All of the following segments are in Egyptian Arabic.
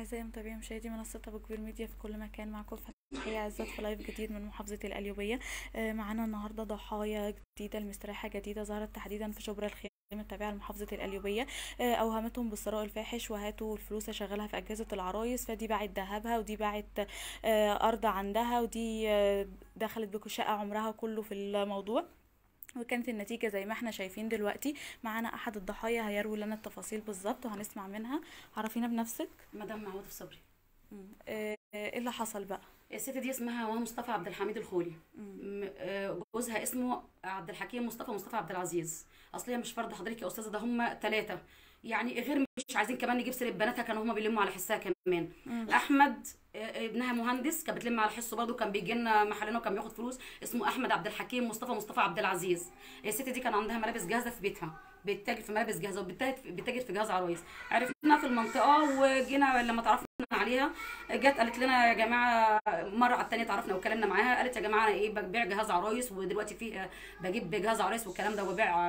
أعزائي متابعي مشاهدي منصة أبو كبير ميديا في كل مكان معكم فتحية عزت في لايف جديد من محافظة القليوبية آه، معانا النهاردة ضحايا جديدة المستراحة جديدة ظهرت تحديدا في شبرا الخيمة التابعة لمحافظة القليوبية آه، أوهمتهم بالثراء الفاحش وهاتوا الفلوس أشغلها في أجهزة العرايس فدي باعت ذهبها ودي باعت آه، أرض عندها ودي آه، دخلت بشقة عمرها كله في الموضوع وكانت النتيجة زي ما احنا شايفين دلوقتي معانا أحد الضحايا هيروي لنا التفاصيل بالظبط وهنسمع منها عرفينا بنفسك مدام معوض صبري مم. آه، ايه اللي حصل بقى الست دي اسمها وها مصطفى عبد الحميد الخولي م- آه، جوزها اسمه عبد الحكيم مصطفى مصطفى عبد العزيز اصل هي مش فرد حضرتك يا استاذه ده هم ثلاثه يعني غير مش عايزين كمان نجيب سيره بناتها كانوا هم بيلموا على حسها كمان احمد آه، ابنها مهندس كانت بتلم على حسه برضه كان بيجي لنا محلنا وكان بياخد فلوس اسمه احمد عبد الحكيم مصطفى مصطفى عبد العزيز الست دي كان عندها ملابس جاهزه في بيتها بتتاجر في ملابس جاهزه وبتتاجر بتتاجر في جهاز عرايس عرفنا في المنطقه وجينا لما تعرفنا عليها جت قالت لنا يا جماعه مره على الثانيه تعرفنا وكلمنا معاها قالت يا جماعه انا ايه ببيع جهاز عرايس ودلوقتي فيه بجيب جهاز عرايس والكلام ده وببيع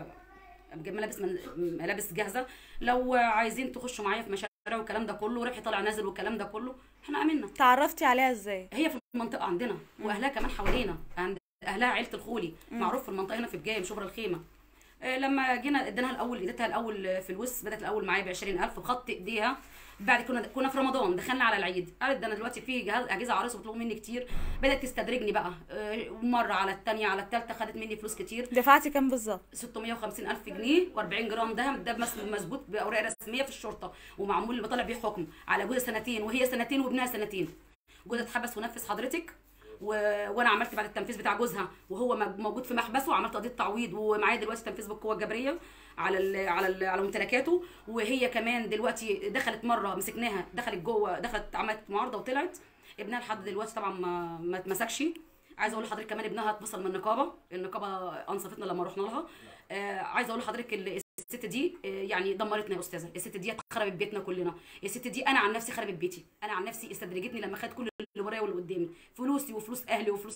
بجيب ملابس من ملابس جاهزه لو عايزين تخشوا معايا في مشاريع والكلام ده كله ربحي طالع نازل والكلام ده كله احنا امنا تعرفتي عليها ازاي هي في المنطقه عندنا واهلها كمان حوالينا عند اهلها عيله الخولي معروف في المنطقه هنا في بجايه شبرا الخيمه آه، لما جينا اديناها الاول اديتها الاول في الوس بدات الاول معايا ب 20000 بخط ايديها بعد كنا كنا في رمضان دخلنا على العيد قالت ده انا دلوقتي في جهاز اجهزه عرايس وبيطلبوا مني كتير بدات تستدرجني بقى آه، مره على الثانيه على الثالثه خدت مني فلوس كتير دفعتي كام بالظبط 650 الف جنيه و40 جرام دهب ده مس- مظبوط باوراق رسميه في الشرطه ومعمول اللي طالع بيه حكم على جوزها سنتين وهي سنتين وابنها سنتين جوزها اتحبس ونفذ حضرتك و... وانا عملت بعد التنفيذ بتاع جوزها وهو م- موجود في محبسه وعملت قضيه تعويض ومعايا دلوقتي تنفيذ بالقوه الجبريه على ال... على ال... على ممتلكاته وهي كمان دلوقتي دخلت مره مسكناها دخلت جوه دخلت عملت معارضه وطلعت ابنها لحد دلوقتي طبعا ما ما اتمسكش عايزه اقول لحضرتك كمان ابنها اتفصل من النقابه النقابه انصفتنا لما رحنا لها آه عايزه اقول لحضرتك ال- الست دي آه، يعني دمرتنا يا استاذه الست دي خربت بيتنا كلنا الست دي انا عن نفسي خربت بيتي انا عن نفسي استدرجتني لما خدت كل اللي ورايا واللي قدامي فلوسي وفلوس اهلي وفلوس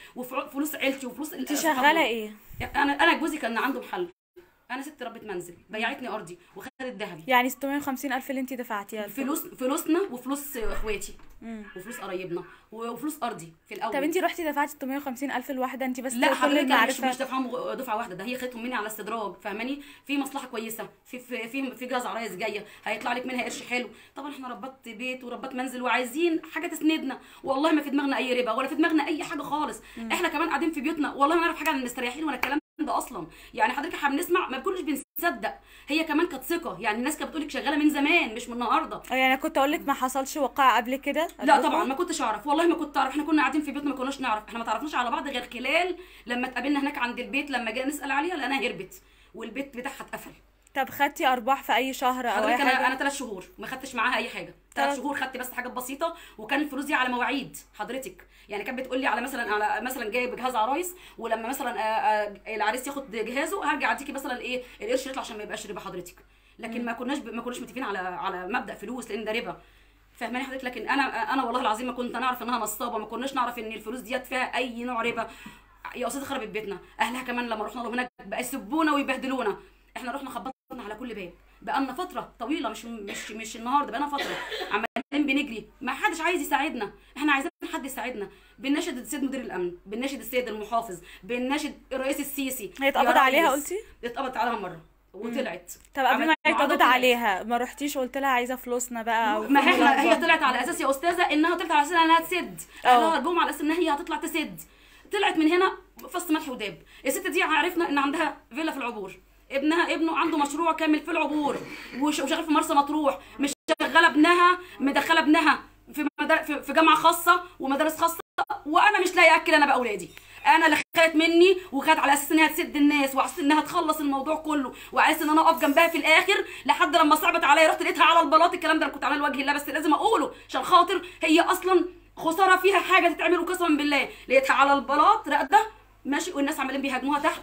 وفلوس عيلتي وفلوس انت شغالة ايه انا انا جوزي كان عنده محل انا ست ربة منزل بيعتني ارضي وخدت ذهبي يعني 650 ألف اللي انت دفعتيها فلوس فلوسنا وفلوس اخواتي مم. وفلوس قرايبنا وفلوس ارضي في الاول طب انت رحتي دفعتي 650 ألف الواحده انت بس لا كل حضرتك انا مش المعرفة مش دافعهم دفعه واحده ده هي خدتهم مني على استدراج فاهماني في مصلحه كويسه في في في, في جهاز عرايس جايه هيطلع لك منها قرش حلو طبعا احنا ربات بيت وربات منزل وعايزين حاجه تسندنا والله ما في دماغنا اي ربا ولا في دماغنا اي حاجه خالص احنا كمان قاعدين في بيوتنا والله ما نعرف حاجه عن المستريحين ولا الكلام ده اصلا يعني حضرتك احنا بنسمع ما بنكونش بنصدق هي كمان كانت ثقه يعني الناس كانت بتقول لك شغاله من زمان مش من النهارده اه يعني انا كنت اقول لك ما حصلش وقائع قبل كده لا قبل طبعا كده؟ ما كنتش اعرف والله ما كنت اعرف احنا كنا قاعدين في بيوتنا ما كناش نعرف احنا ما تعرفناش على بعض غير خلال لما اتقابلنا هناك عند البيت لما جينا نسال عليها لقيناها هربت والبيت بتاعها اتقفل طب خدتي ارباح في اي شهر او اي حضرتك انا حاجه انا ثلاث شهور ما خدتش معاها اي حاجه تلات- ثلاث شهور خدت بس حاجات بسيطه وكان الفلوس دي على مواعيد حضرتك يعني كانت بتقول لي على مثلا على مثلا جايب جهاز عرايس ولما مثلا آه، آه، العريس ياخد جهازه هرجع اديكي مثلا ايه القرش يطلع عشان ما يبقاش ربا حضرتك لكن ما كناش ما كناش متفقين على على مبدا فلوس لان ده ربا فاهماني حضرتك لكن انا انا والله العظيم ما كنت نعرف انها نصابه ما كناش نعرف ان الفلوس ديت فيها اي نوع ربا يا استاذ خربت بيتنا اهلها كمان لما رحنا لهم هناك بقى يسبونا ويبهدلونا احنا رحنا خبطنا على كل باب بقالنا فتره طويله مش مش مش النهارده بقالنا فتره عمالين بنجري ما حدش عايز يساعدنا احنا عايزين حد يساعدنا بنناشد السيد مدير الامن بنناشد السيد المحافظ بنناشد الرئيس السيسي هي يا اتقبض عليها ريس. قلتي اتقبض عليها مره وطلعت طب قبل ما عملت معارضة يتقبض وطلعت. عليها ما رحتيش قلت لها عايزه فلوسنا بقى او ما فلوس احنا هي الأرباح؟ طلعت على اساس يا استاذه انها طلعت على اساس انها تسد اه. احنا هرجوهم على اساس ان هي هتطلع تسد طلعت من هنا فص ملح وداب الست دي عرفنا ان عندها فيلا في العبور ابنها ابنه عنده مشروع كامل في العبور وش- وشغال في مرسى مطروح مش شغاله ابنها مدخله ابنها في مدار في في جامعه خاصه ومدارس خاصه وانا مش لاقي اكل انا بقى اولادي انا اللي خدت مني وخدت على اساس انها تسد الناس وعلى اساس انها تخلص الموضوع كله وعلى اساس ان انا اقف جنبها في الاخر لحد لما صعبت عليا رحت لقيتها على البلاط الكلام ده انا كنت عامله لوجه الله بس لازم اقوله عشان خاطر هي اصلا خساره فيها حاجه تتعمل وقسما بالله لقيتها على البلاط راقده ماشي والناس عمالين بيهاجموها تحت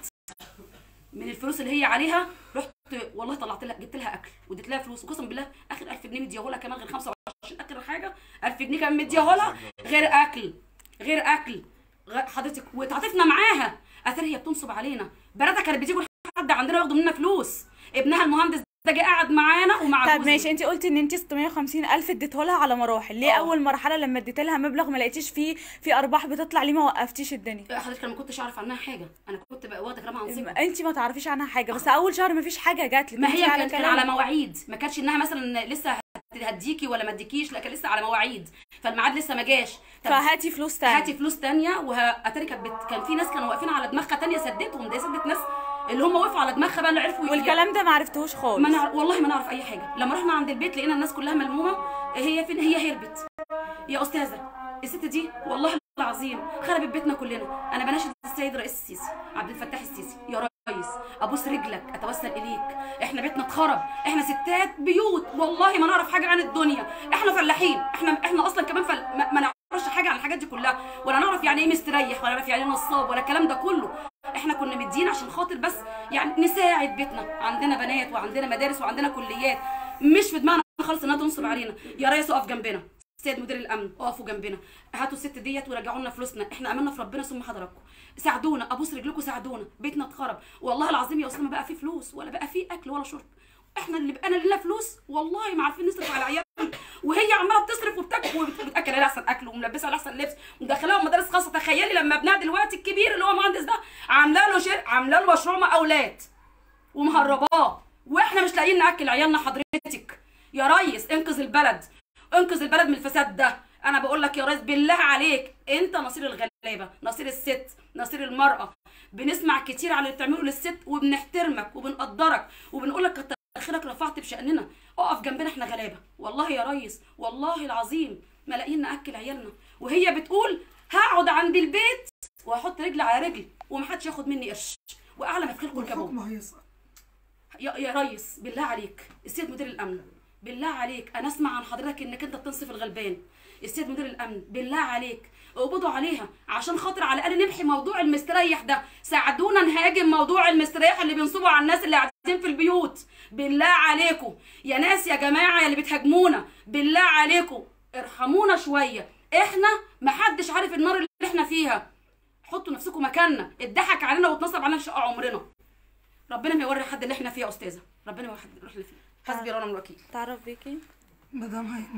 من الفلوس اللي هي عليها رحت والله طلعت لها جبت لها اكل واديت لها فلوس وقسما بالله اخر 1000 جنيه مديها لها كمان غير 25 اخر حاجه 1000 جنيه كمان مديها لها غير اكل غير اكل غ- حضرتك وتعاطفنا معاها اثر هي بتنصب علينا بناتها كانت بتيجوا لحد عندنا ياخدوا مننا فلوس ابنها المهندس ده جه قعد معانا ومع طب جوزي. ماشي انت قلتي ان انت 650 الف اديته لها على مراحل ليه اه. اول مرحله لما اديت لها مبلغ ما لقيتيش فيه في ارباح بتطلع ليه ما وقفتيش الدنيا حضرتك انا ما كنتش اعرف عنها حاجه انا كنت بقى واخده كلام عن ثقه انت ما تعرفيش عنها حاجه بس اول شهر ما فيش حاجه جات لك ما انتي هي كانت كان كلام. على مواعيد ما كانتش انها مثلا لسه هت- هتديكي ولا ما اديكيش لا كان لسه على مواعيد فالميعاد لسه ما جاش طب فهاتي فلوس تاني هاتي فلوس تانية وهاتري كانت بت... كان في ناس كانوا واقفين على دماغها تانية سدتهم ده سدت ناس اللي هم وقفوا على دماغها بقى اللي عرفوا والكلام ده ما عرفتوش خالص ما نعرف والله ما نعرف اي حاجه لما رحنا عند البيت لقينا الناس كلها ملمومه هي فين هي هربت يا استاذه الست دي والله العظيم خربت بيتنا كلنا انا بناشد السيد رئيس السيسي عبد الفتاح السيسي يا ريس ابوس رجلك اتوسل اليك احنا بيتنا اتخرب احنا ستات بيوت والله ما نعرف حاجه عن الدنيا احنا فلاحين احنا احنا اصلا كمان فل... ما, ما نعرفش حاجه عن الحاجات دي كلها ولا نعرف يعني ايه مستريح ولا نعرف يعني ايه نصاب ولا الكلام ده كله احنا كنا مدين عشان خاطر بس يعني نساعد بيتنا عندنا بنات وعندنا مدارس وعندنا كليات مش في دماغنا خالص انها تنصب علينا يا ريس اقف جنبنا سيد مدير الامن اقفوا جنبنا هاتوا الست ديت ورجعوا لنا فلوسنا احنا امنا في ربنا ثم حضراتكم ساعدونا ابوس رجلكم ساعدونا بيتنا اتخرب والله العظيم يا اسامه بقى فيه فلوس ولا بقى فيه اكل ولا شرب احنا اللي بقى لنا فلوس والله ما عارفين نصرف على عيالنا وهي عماله بتصرف وبتاكل وبتاكل على احسن اكل وملبسها على احسن لبس ومدخلاهم مدارس خاصه تخيلي لما ابنها دلوقتي الكبير اللي هو مهندس ده عامله له شر... عامله له مشروع مقاولات ومهرباه واحنا مش لاقيين ناكل عيالنا حضرتك يا ريس انقذ البلد انقذ البلد من الفساد ده انا بقول لك يا ريس بالله عليك انت نصير الغلابه نصير الست نصير المراه بنسمع كتير على اللي بتعمله للست وبنحترمك وبنقدرك وبنقول لك كتر خيرك رفعت بشاننا اقف جنبنا احنا غلابه والله يا ريس والله العظيم ما لاقيين ناكل عيالنا وهي بتقول هقعد عند البيت واحط رجل على رجل ومحدش ياخد مني قرش واعلى ما في خلقه الكبوت والحكم هيسأل يا يا ريس بالله عليك السيد مدير الامن بالله عليك انا اسمع عن حضرتك انك انت بتنصف الغلبان السيد مدير الامن بالله عليك اقبضوا عليها عشان خاطر على الاقل نمحي موضوع المستريح ده ساعدونا نهاجم موضوع المستريح اللي بينصبوا على الناس اللي قاعدين في البيوت بالله عليكم يا ناس يا جماعه يا اللي بتهاجمونا بالله عليكم ارحمونا شويه احنا محدش عارف النار اللي احنا فيها حطوا نفسكم مكاننا اتضحك علينا واتنصب علينا شقه عمرنا ربنا ما يوري حد اللي احنا فيه يا استاذه ربنا ما يوري حد اللي احنا فيه حسبي الله ونعم الوكيل تعرف بيكي مدام هي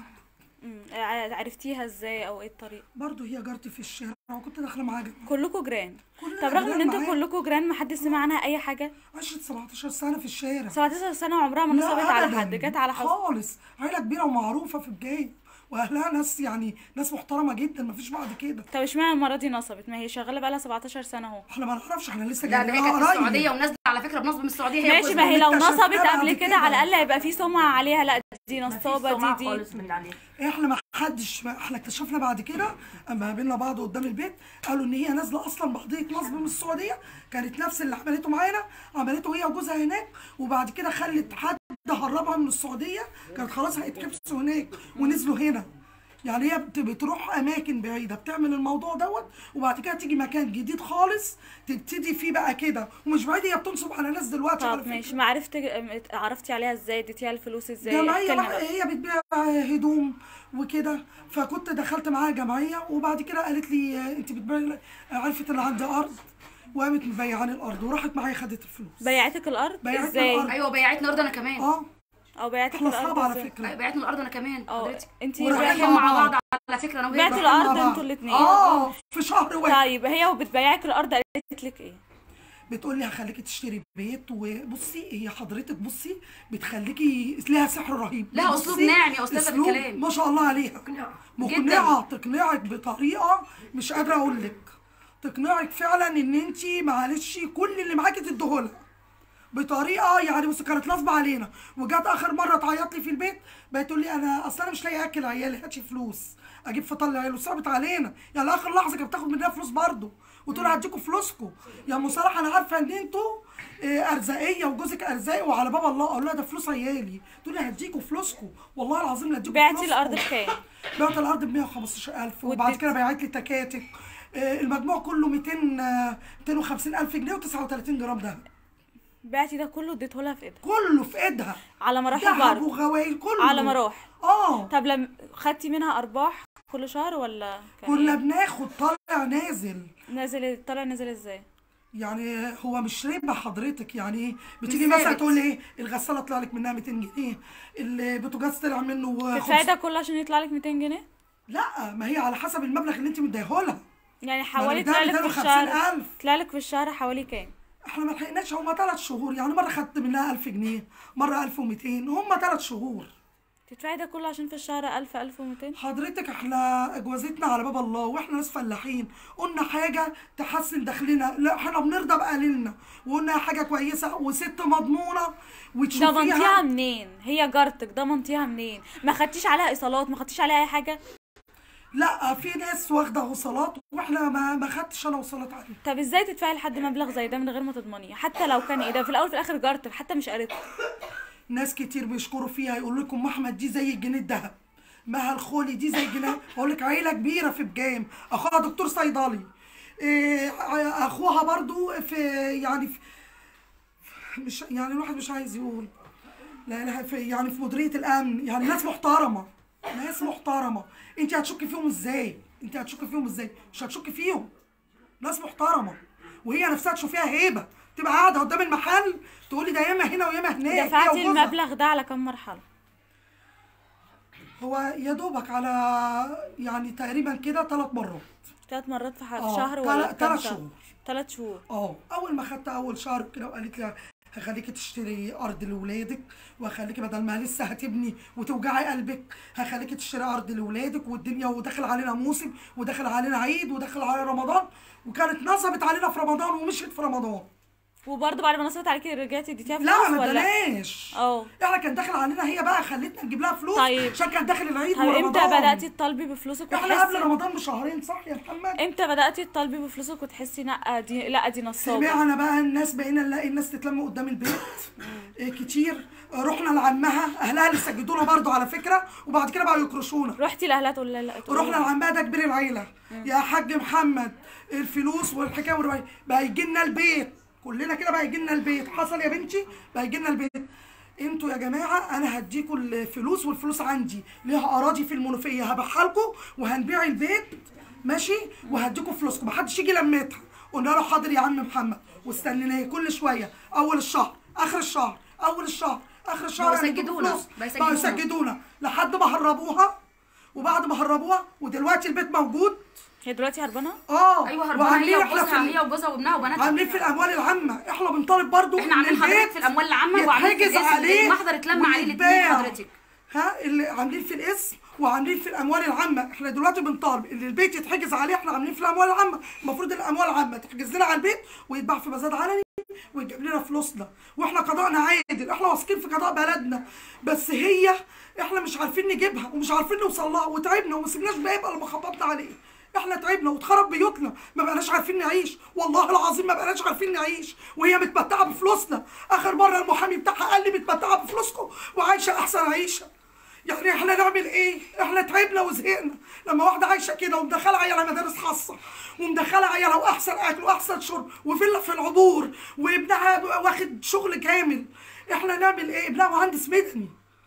مم. ع- عرفتيها ازاي او ايه الطريقه برضه هي جارتي في الشارع وكنت داخله معاها جنب كلكوا جيران كلنا طب رغم ان جيران انتوا معاها. كلكوا جيران ما حد سمع عنها اي حاجه عشت 17 سنه في الشارع 17 سنه عمرها ما لا نصبت على أبداً. حد جت على حظ خالص عيله كبيره ومعروفه في الجاي واهلها ناس يعني ناس محترمه جدا مفيش بعد كده طب اشمعنى المره دي نصبت ما هي شغاله بقالها 17 سنه اهو احنا ما نعرفش احنا لسه لا ده جايين هي كانت في قريب. السعوديه ونازله على فكره بنصب من السعوديه هي ماشي وجوزها. ما هي لو اكتشفناها نصبت بعد قبل كده. كده على الاقل هيبقى في سمعه عليها لا دي نصابه دي دي خالص من اللي عليها احنا ما حدش احنا اكتشفنا بعد كده اما قابلنا بعض قدام البيت قالوا ان هي نازله اصلا بقضيه نصب من السعوديه كانت نفس اللي عملته معانا عملته هي وجوزها هناك وبعد كده خلت حد هربها من السعوديه كانت خلاص هيتحبسوا هناك ونزلوا هنا يعني هي بت- بتروح اماكن بعيده بتعمل الموضوع دوت وبعد كده تيجي مكان جديد خالص تبتدي فيه بقى كده ومش بعيد هي بتنصب على ناس دلوقتي على طب فكرة. ماشي ما عرفت عرفتي عليها ازاي اديتيها الفلوس ازاي جمعية احكي لنا بقى بقى. هي بتبيع هدوم وكده فكنت دخلت معاها جمعية وبعد كده قالت لي آه، انت بتبيع عرفت ان عندي ارض وقامت مبيعاني الارض وراحت معايا خدت الفلوس بيعتك الارض بيعتنا ازاي الأرض. ايوه بيعتنا الارض انا كمان اه او بيعتك احنا الارض اصحاب على ازاي فكرة أيوة، بيعتنا الارض انا كمان اه حضرتك انتي ورايحين رايحين رايحين مع مع بعض على فكره انا وهي بعتوا رايحين مع الارض بعض. انتوا الاثنين اه في شهر واحد طيب هي وبتبيعك الارض قالت لك ايه بتقول لي هخليكي تشتري بيت وبصي هي حضرتك بصي بتخليكي لها سحر رهيب لها بصي، أسلوب ناعم يا أستاذة أسلوب بالكلام. ما شاء الله عليها مقنعه تقنعك بطريقه مش قادره اقول لك تقنعك فعلا ان انت معلش كل اللي معاكي تديهولها بطريقه يعني بص كانت نصبة علينا وجات اخر مره تعيط لي في البيت بقت تقول لي انا اصلا انا مش لاقي اكل عيالي هاتي فلوس اجيب فطار لعيالي وصعبت علينا يعني اخر لحظه كانت بتاخد مننا فلوس برضه وتقول هديكوا فلوسكم يا مصالح انا عارفه ان انتوا آه، ارزاقيه وجوزك ارزاقي وعلى باب الله اقول لها ده فلوس عيالي تقول لي هديكوا فلوسكم والله العظيم لا هديكوا بعتي فلوسكم. الارض بكام بعت الارض ب 115000 وبعد واديت- كده بيعت لي تكاتك آه، المجموع كله 200 آه، 250000 جنيه و39 جرام دهب بعتي ده كله اديته لها في ايدها كله في ايدها على مراحل دهب برضه وغوايل كله على مراحل اه طب لما خدتي منها ارباح كل شهر ولا كان كنا إيه؟ بناخد طالع نازل نازل طالع نازل ازاي يعني هو مش ربا حضرتك يعني ايه بتيجي مش مثلا ثابت. تقول لي ايه الغساله طلع لك منها 200 جنيه البوتاجاز طلع منه تدفعي 500 ده كله عشان يطلع لك 200 جنيه لا ما هي على حسب المبلغ اللي انت مديهولها يعني ما حوالي أنا طلع لك مديها في الشهر 50,000. طلع لك في الشهر حوالي كام احنا ما لحقناش هما ثلاث شهور يعني مره خدت منها 1000 جنيه مره 1200 هما ثلاث شهور تدفعي ده كله عشان في الشهر 1000 1200 حضرتك احنا اجوازتنا على باب الله واحنا ناس فلاحين قلنا حاجه تحسن دخلنا لا احنا بنرضى بقليلنا وقلنا حاجه كويسه وست مضمونه ضمنتيها وتشوفيها منين هي جارتك ضمنتيها منين ما خدتيش عليها ايصالات ما خدتيش عليها اي حاجه لا في ناس واخده وصلات واحنا ما ما خدتش انا وصلات عليها طب ازاي تدفعي لحد مبلغ زي ده من غير ما تضمنيه حتى لو كان ايه ده في الاول في الاخر جارتك حتى مش قريتك ناس كتير بيشكروا فيها يقول لكم احمد دي زي الجنيه الذهب مها الخولي دي زي الجنيه اقول لك عيله كبيره في بجام اخوها دكتور صيدلي إيه اخوها برضو في يعني في مش يعني الواحد مش عايز يقول لا لا في يعني في مديريه الامن يعني ناس محترمه ناس محترمه انت هتشكي فيهم ازاي انت هتشكي فيهم ازاي مش هتشكي فيهم ناس محترمه وهي نفسها تشوفيها هيبه تبقى قاعده قدام المحل تقولي ده ياما هنا وياما هناك هي دفعتي وجوزها. المبلغ ده على كام مرحله هو يا دوبك على يعني تقريبا كده ثلاث مرات ثلاث مرات في ح- في آه، شهر تل- ولا كام تلات شهر شهور. ثلاث شهور اه اول ما خدت اول شهر كده وقالت لي هخليكي تشتري ارض لاولادك وهخليكي بدل ما لسه هتبني وتوجعي قلبك هخليكي تشتري ارض لاولادك والدنيا ودخل علينا موسم ودخل علينا عيد ودخل علينا رمضان وكانت نصبت علينا في رمضان ومشيت في رمضان وبرضه بعد ما نصبت عليكي رجعتي اديتيها فلوس لا ما ولا اداناش اه احنا كان داخل علينا هي بقى خلتنا نجيب لها فلوس طيب. عشان كان داخل العيد طب امتى ورمضان بداتي تطالبي بفلوسك احنا قبل وتحسي رمضان بشهرين صح يا محمد امتى بداتي تطالبي بفلوسك وتحسي لا دي لا دي نصابه سمعنا بقى الناس بقينا نلاقي الناس تتلم قدام البيت إيه كتير رحنا لعمها اهلها اللي سجدونا برضو على فكره وبعد كده بقوا يكرشونا رحتي لاهلها تقول لها لا تقول رحنا لها لعمها ده كبير العيله يا حاج محمد الفلوس والحكايه والروايه بقى يجي لنا البيت كلنا كده بقى يجي لنا البيت حصل يا بنتي بقى يجي لنا البيت انتوا يا جماعه انا هديكوا الفلوس والفلوس عندي ليها اراضي في المنوفيه هبيعها لكم وهنبيع البيت ماشي وهديكوا فلوسكم محدش يجي لمتها قلنا له حاضر يا عم محمد واستنيناه كل شويه اول الشهر اخر الشهر اول الشهر اخر الشهر بقوا هنديكوا يسجدونا، فلوس. بقوا بقوا يسجدونا. يسجدونا لحد ما هربوها وبعد ما هربوها ودلوقتي البيت موجود هي دلوقتي هربانه اه ايوه هربانه هي وعاملين احنا وجوزها في هي وجوزها وابنها وبناتها عاملين في الاموال العامه احنا بنطالب برضو احنا إن عاملين حضرتك البيت في الاموال العامه وعاملين في يتحجز الاسم عليه المحضر اتلم عليه الاثنين ويتباع. حضرتك ها اللي عاملين في الاسم وعاملين في الاموال العامه احنا دلوقتي بنطالب ان البيت يتحجز عليه احنا عاملين في الاموال العامه المفروض الاموال العامه تحجز لنا على البيت ويتباع في مزاد علني ويجيب لنا فلوسنا واحنا قضاءنا عادل احنا واثقين في قضاء بلدنا بس هي احنا مش عارفين نجيبها ومش عارفين نوصل لها وتعبنا وما سيبناش باب الا ما خبطنا عليه احنا تعبنا واتخرب بيوتنا ما بقناش عارفين نعيش والله العظيم ما بقناش عارفين نعيش وهي متمتعه بفلوسنا اخر مره المحامي بتاعها قال لي متمتعه بفلوسكم وعايشه احسن عيشه يعني احنا نعمل ايه؟ احنا تعبنا وزهقنا لما واحده عايشه كده ومدخله عيالها مدارس خاصه ومدخله عيالها واحسن اكل واحسن شرب وفيلا في العبور وابنها واخد شغل كامل احنا نعمل ايه؟ ابنها مهندس مدني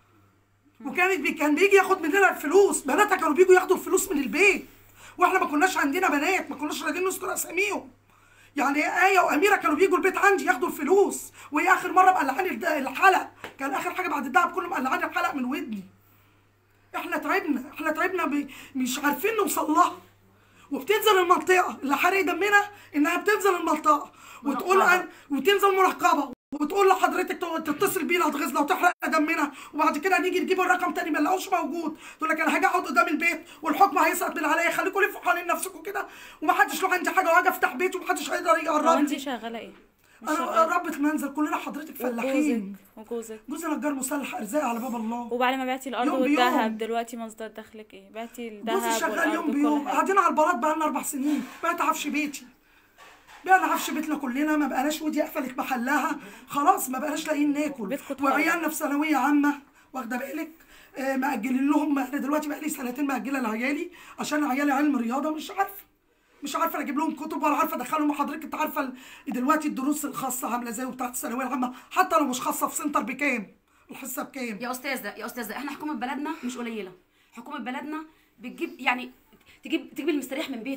وكانت بي كان بيجي ياخد مننا الفلوس بناتها كانوا بيجوا ياخدوا الفلوس من البيت واحنا ما كناش عندنا بنات ما كناش راضيين نذكر اساميهم يعني آية وأميرة كانوا بيجوا البيت عندي ياخدوا الفلوس وهي آخر مرة مقلعاني الد- الحلق كان آخر حاجة بعد الدهب كله مقلعاني الحلق من ودني احنا تعبنا احنا تعبنا ب... مش عارفين نوصل لها وبتنزل المنطقه اللي حرق دمنا انها بتنزل المنطقه وتقول منقبة. أن... وتنزل مراقبه وتقول لحضرتك تو- تتصل بينا تغيظنا وتحرق دمنا وبعد كده نيجي نجيب الرقم تاني ما نلاقوش موجود تقول لك انا هاجي اقعد قدام البيت والحكم هيسقط من عليا خليكم لفوا حوالين نفسكم كده ومحدش له عندي حاجه وهاجي افتح بيتي ومحدش هيقدر هو يقرب انت لي شغاله ايه مش انا شغالة. ربة منزل كلنا حضرتك وجوزك فلاحين وجوزك جوزي نجار مسلح ارزاق على باب الله وبعد ما بعتي الارض يوم بيوم. والذهب دلوقتي مصدر دخلك ايه بعتي الذهب جوزي شغال والارض يوم وكل بيوم حاجه قاعدين على البلاط بقالنا اربع سنين بقيت عفش بيتي بقينا عفش بيتنا كلنا ما بقناش ودي قفلت محلها خلاص ما بقناش لاقيين ناكل بيتكم اتخرب. وعيالنا في ثانويه عامه واخده بالك آه، مأجلين لهم انا دلوقتي بقالي سنتين مأجله لعيالي عشان عيالي علم رياضه مش عارفه مش عارفه اجيب لهم كتب ولا عارفه ادخلهم حضرتك انت عارفه ال- دلوقتي الدروس الخاصه عامله ازاي وبتاعت الثانويه العامه حتى لو مش خاصه في سنتر بكام الحصه بكام يا استاذه يا استاذه احنا حكومه بلدنا مش قليله حكومه بلدنا بتجيب يعني تجيب تجيب المستريح من بيته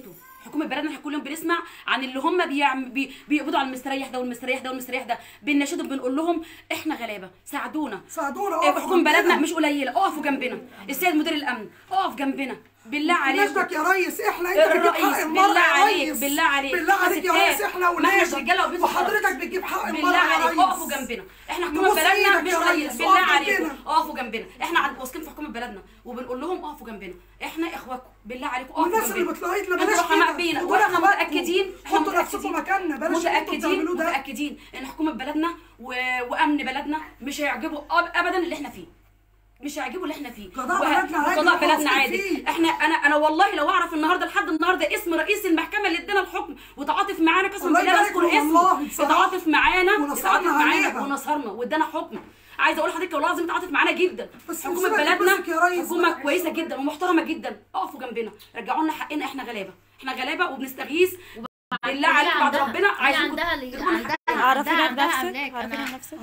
حكومه بلدنا احنا كل يوم بنسمع عن اللي هم بيعم بي بيقبضوا على المستريح ده والمستريح ده والمستريح ده بنناشدهم بنقول لهم احنا غلابه ساعدونا ساعدونا إيه، اقفوا حكومه بلدنا جنبنا. مش قليله اقفوا جنبنا السيد مدير الامن اقف جنبنا بالله عليكم نشدك يا ريس احنا انت بتجيب حق الرئيس المرأة بالله يا عليك ريس بالله عليك بالله عليك يا ستات. ريس احنا ما احناش ولادك رجاله وبنت وحضرتك خالص. بتجيب حق بالله المرأة يا عليك ريس اقفوا جنبنا احنا حكومه نبوس بلدنا إيدك مش يا قليله ريس، بالله اقف عليكم جنبنا. اقفوا جنبنا احنا عند- واثقين في حكومه بلدنا وبنقول لهم اقفوا جنبنا احنا اخواتكم بالله عليكم اقفوا والناس جنبنا اللي بتلاقيت لنا انتوا بلاش رحماء كده. بينا ودول واحنا أخواتكم. متاكدين احنا حطوا نفسكم متاكدين مكاننا، بلاش اللي انتوا متاكدين بتعملوه ده. متاكدين ان حكومه بلدنا و... وامن بلدنا مش هيعجبوا أب- ابدا اللي احنا فيه مش هيعجبوا اللي احنا فيه قضاء وه- بلدنا عادي وقضاء واحنا بلدنا واثقين عادي فيه. احنا انا انا والله لو اعرف النهارده لحد النهارده اسم رئيس المحكمه اللي ادانا الحكم وتعاطف معانا قسم الله بالله يبارك اذكر له والله، اسمه بصراحة. اتعاطف معانا ونصرنا اتعاطف معانا عليها. ونصرنا وادانا حكم عايزه اقول لحضرتك والله العظيم اتعاطف معانا جدا بس حكومه سيبك بلدنا نفسك يا ريس. حكومه كويسه جدا ومحترمه جدا اقفوا جنبنا رجعوا لنا حقنا احنا غلابه احنا غلابه وبنستغيث بالله هي عليكم بعد عندها- ربنا هي عايزين عندها اللي- تدونا عندها حقنا. عرفينا عندها بنفسك أملاك. عرفينا أنا- بنفسك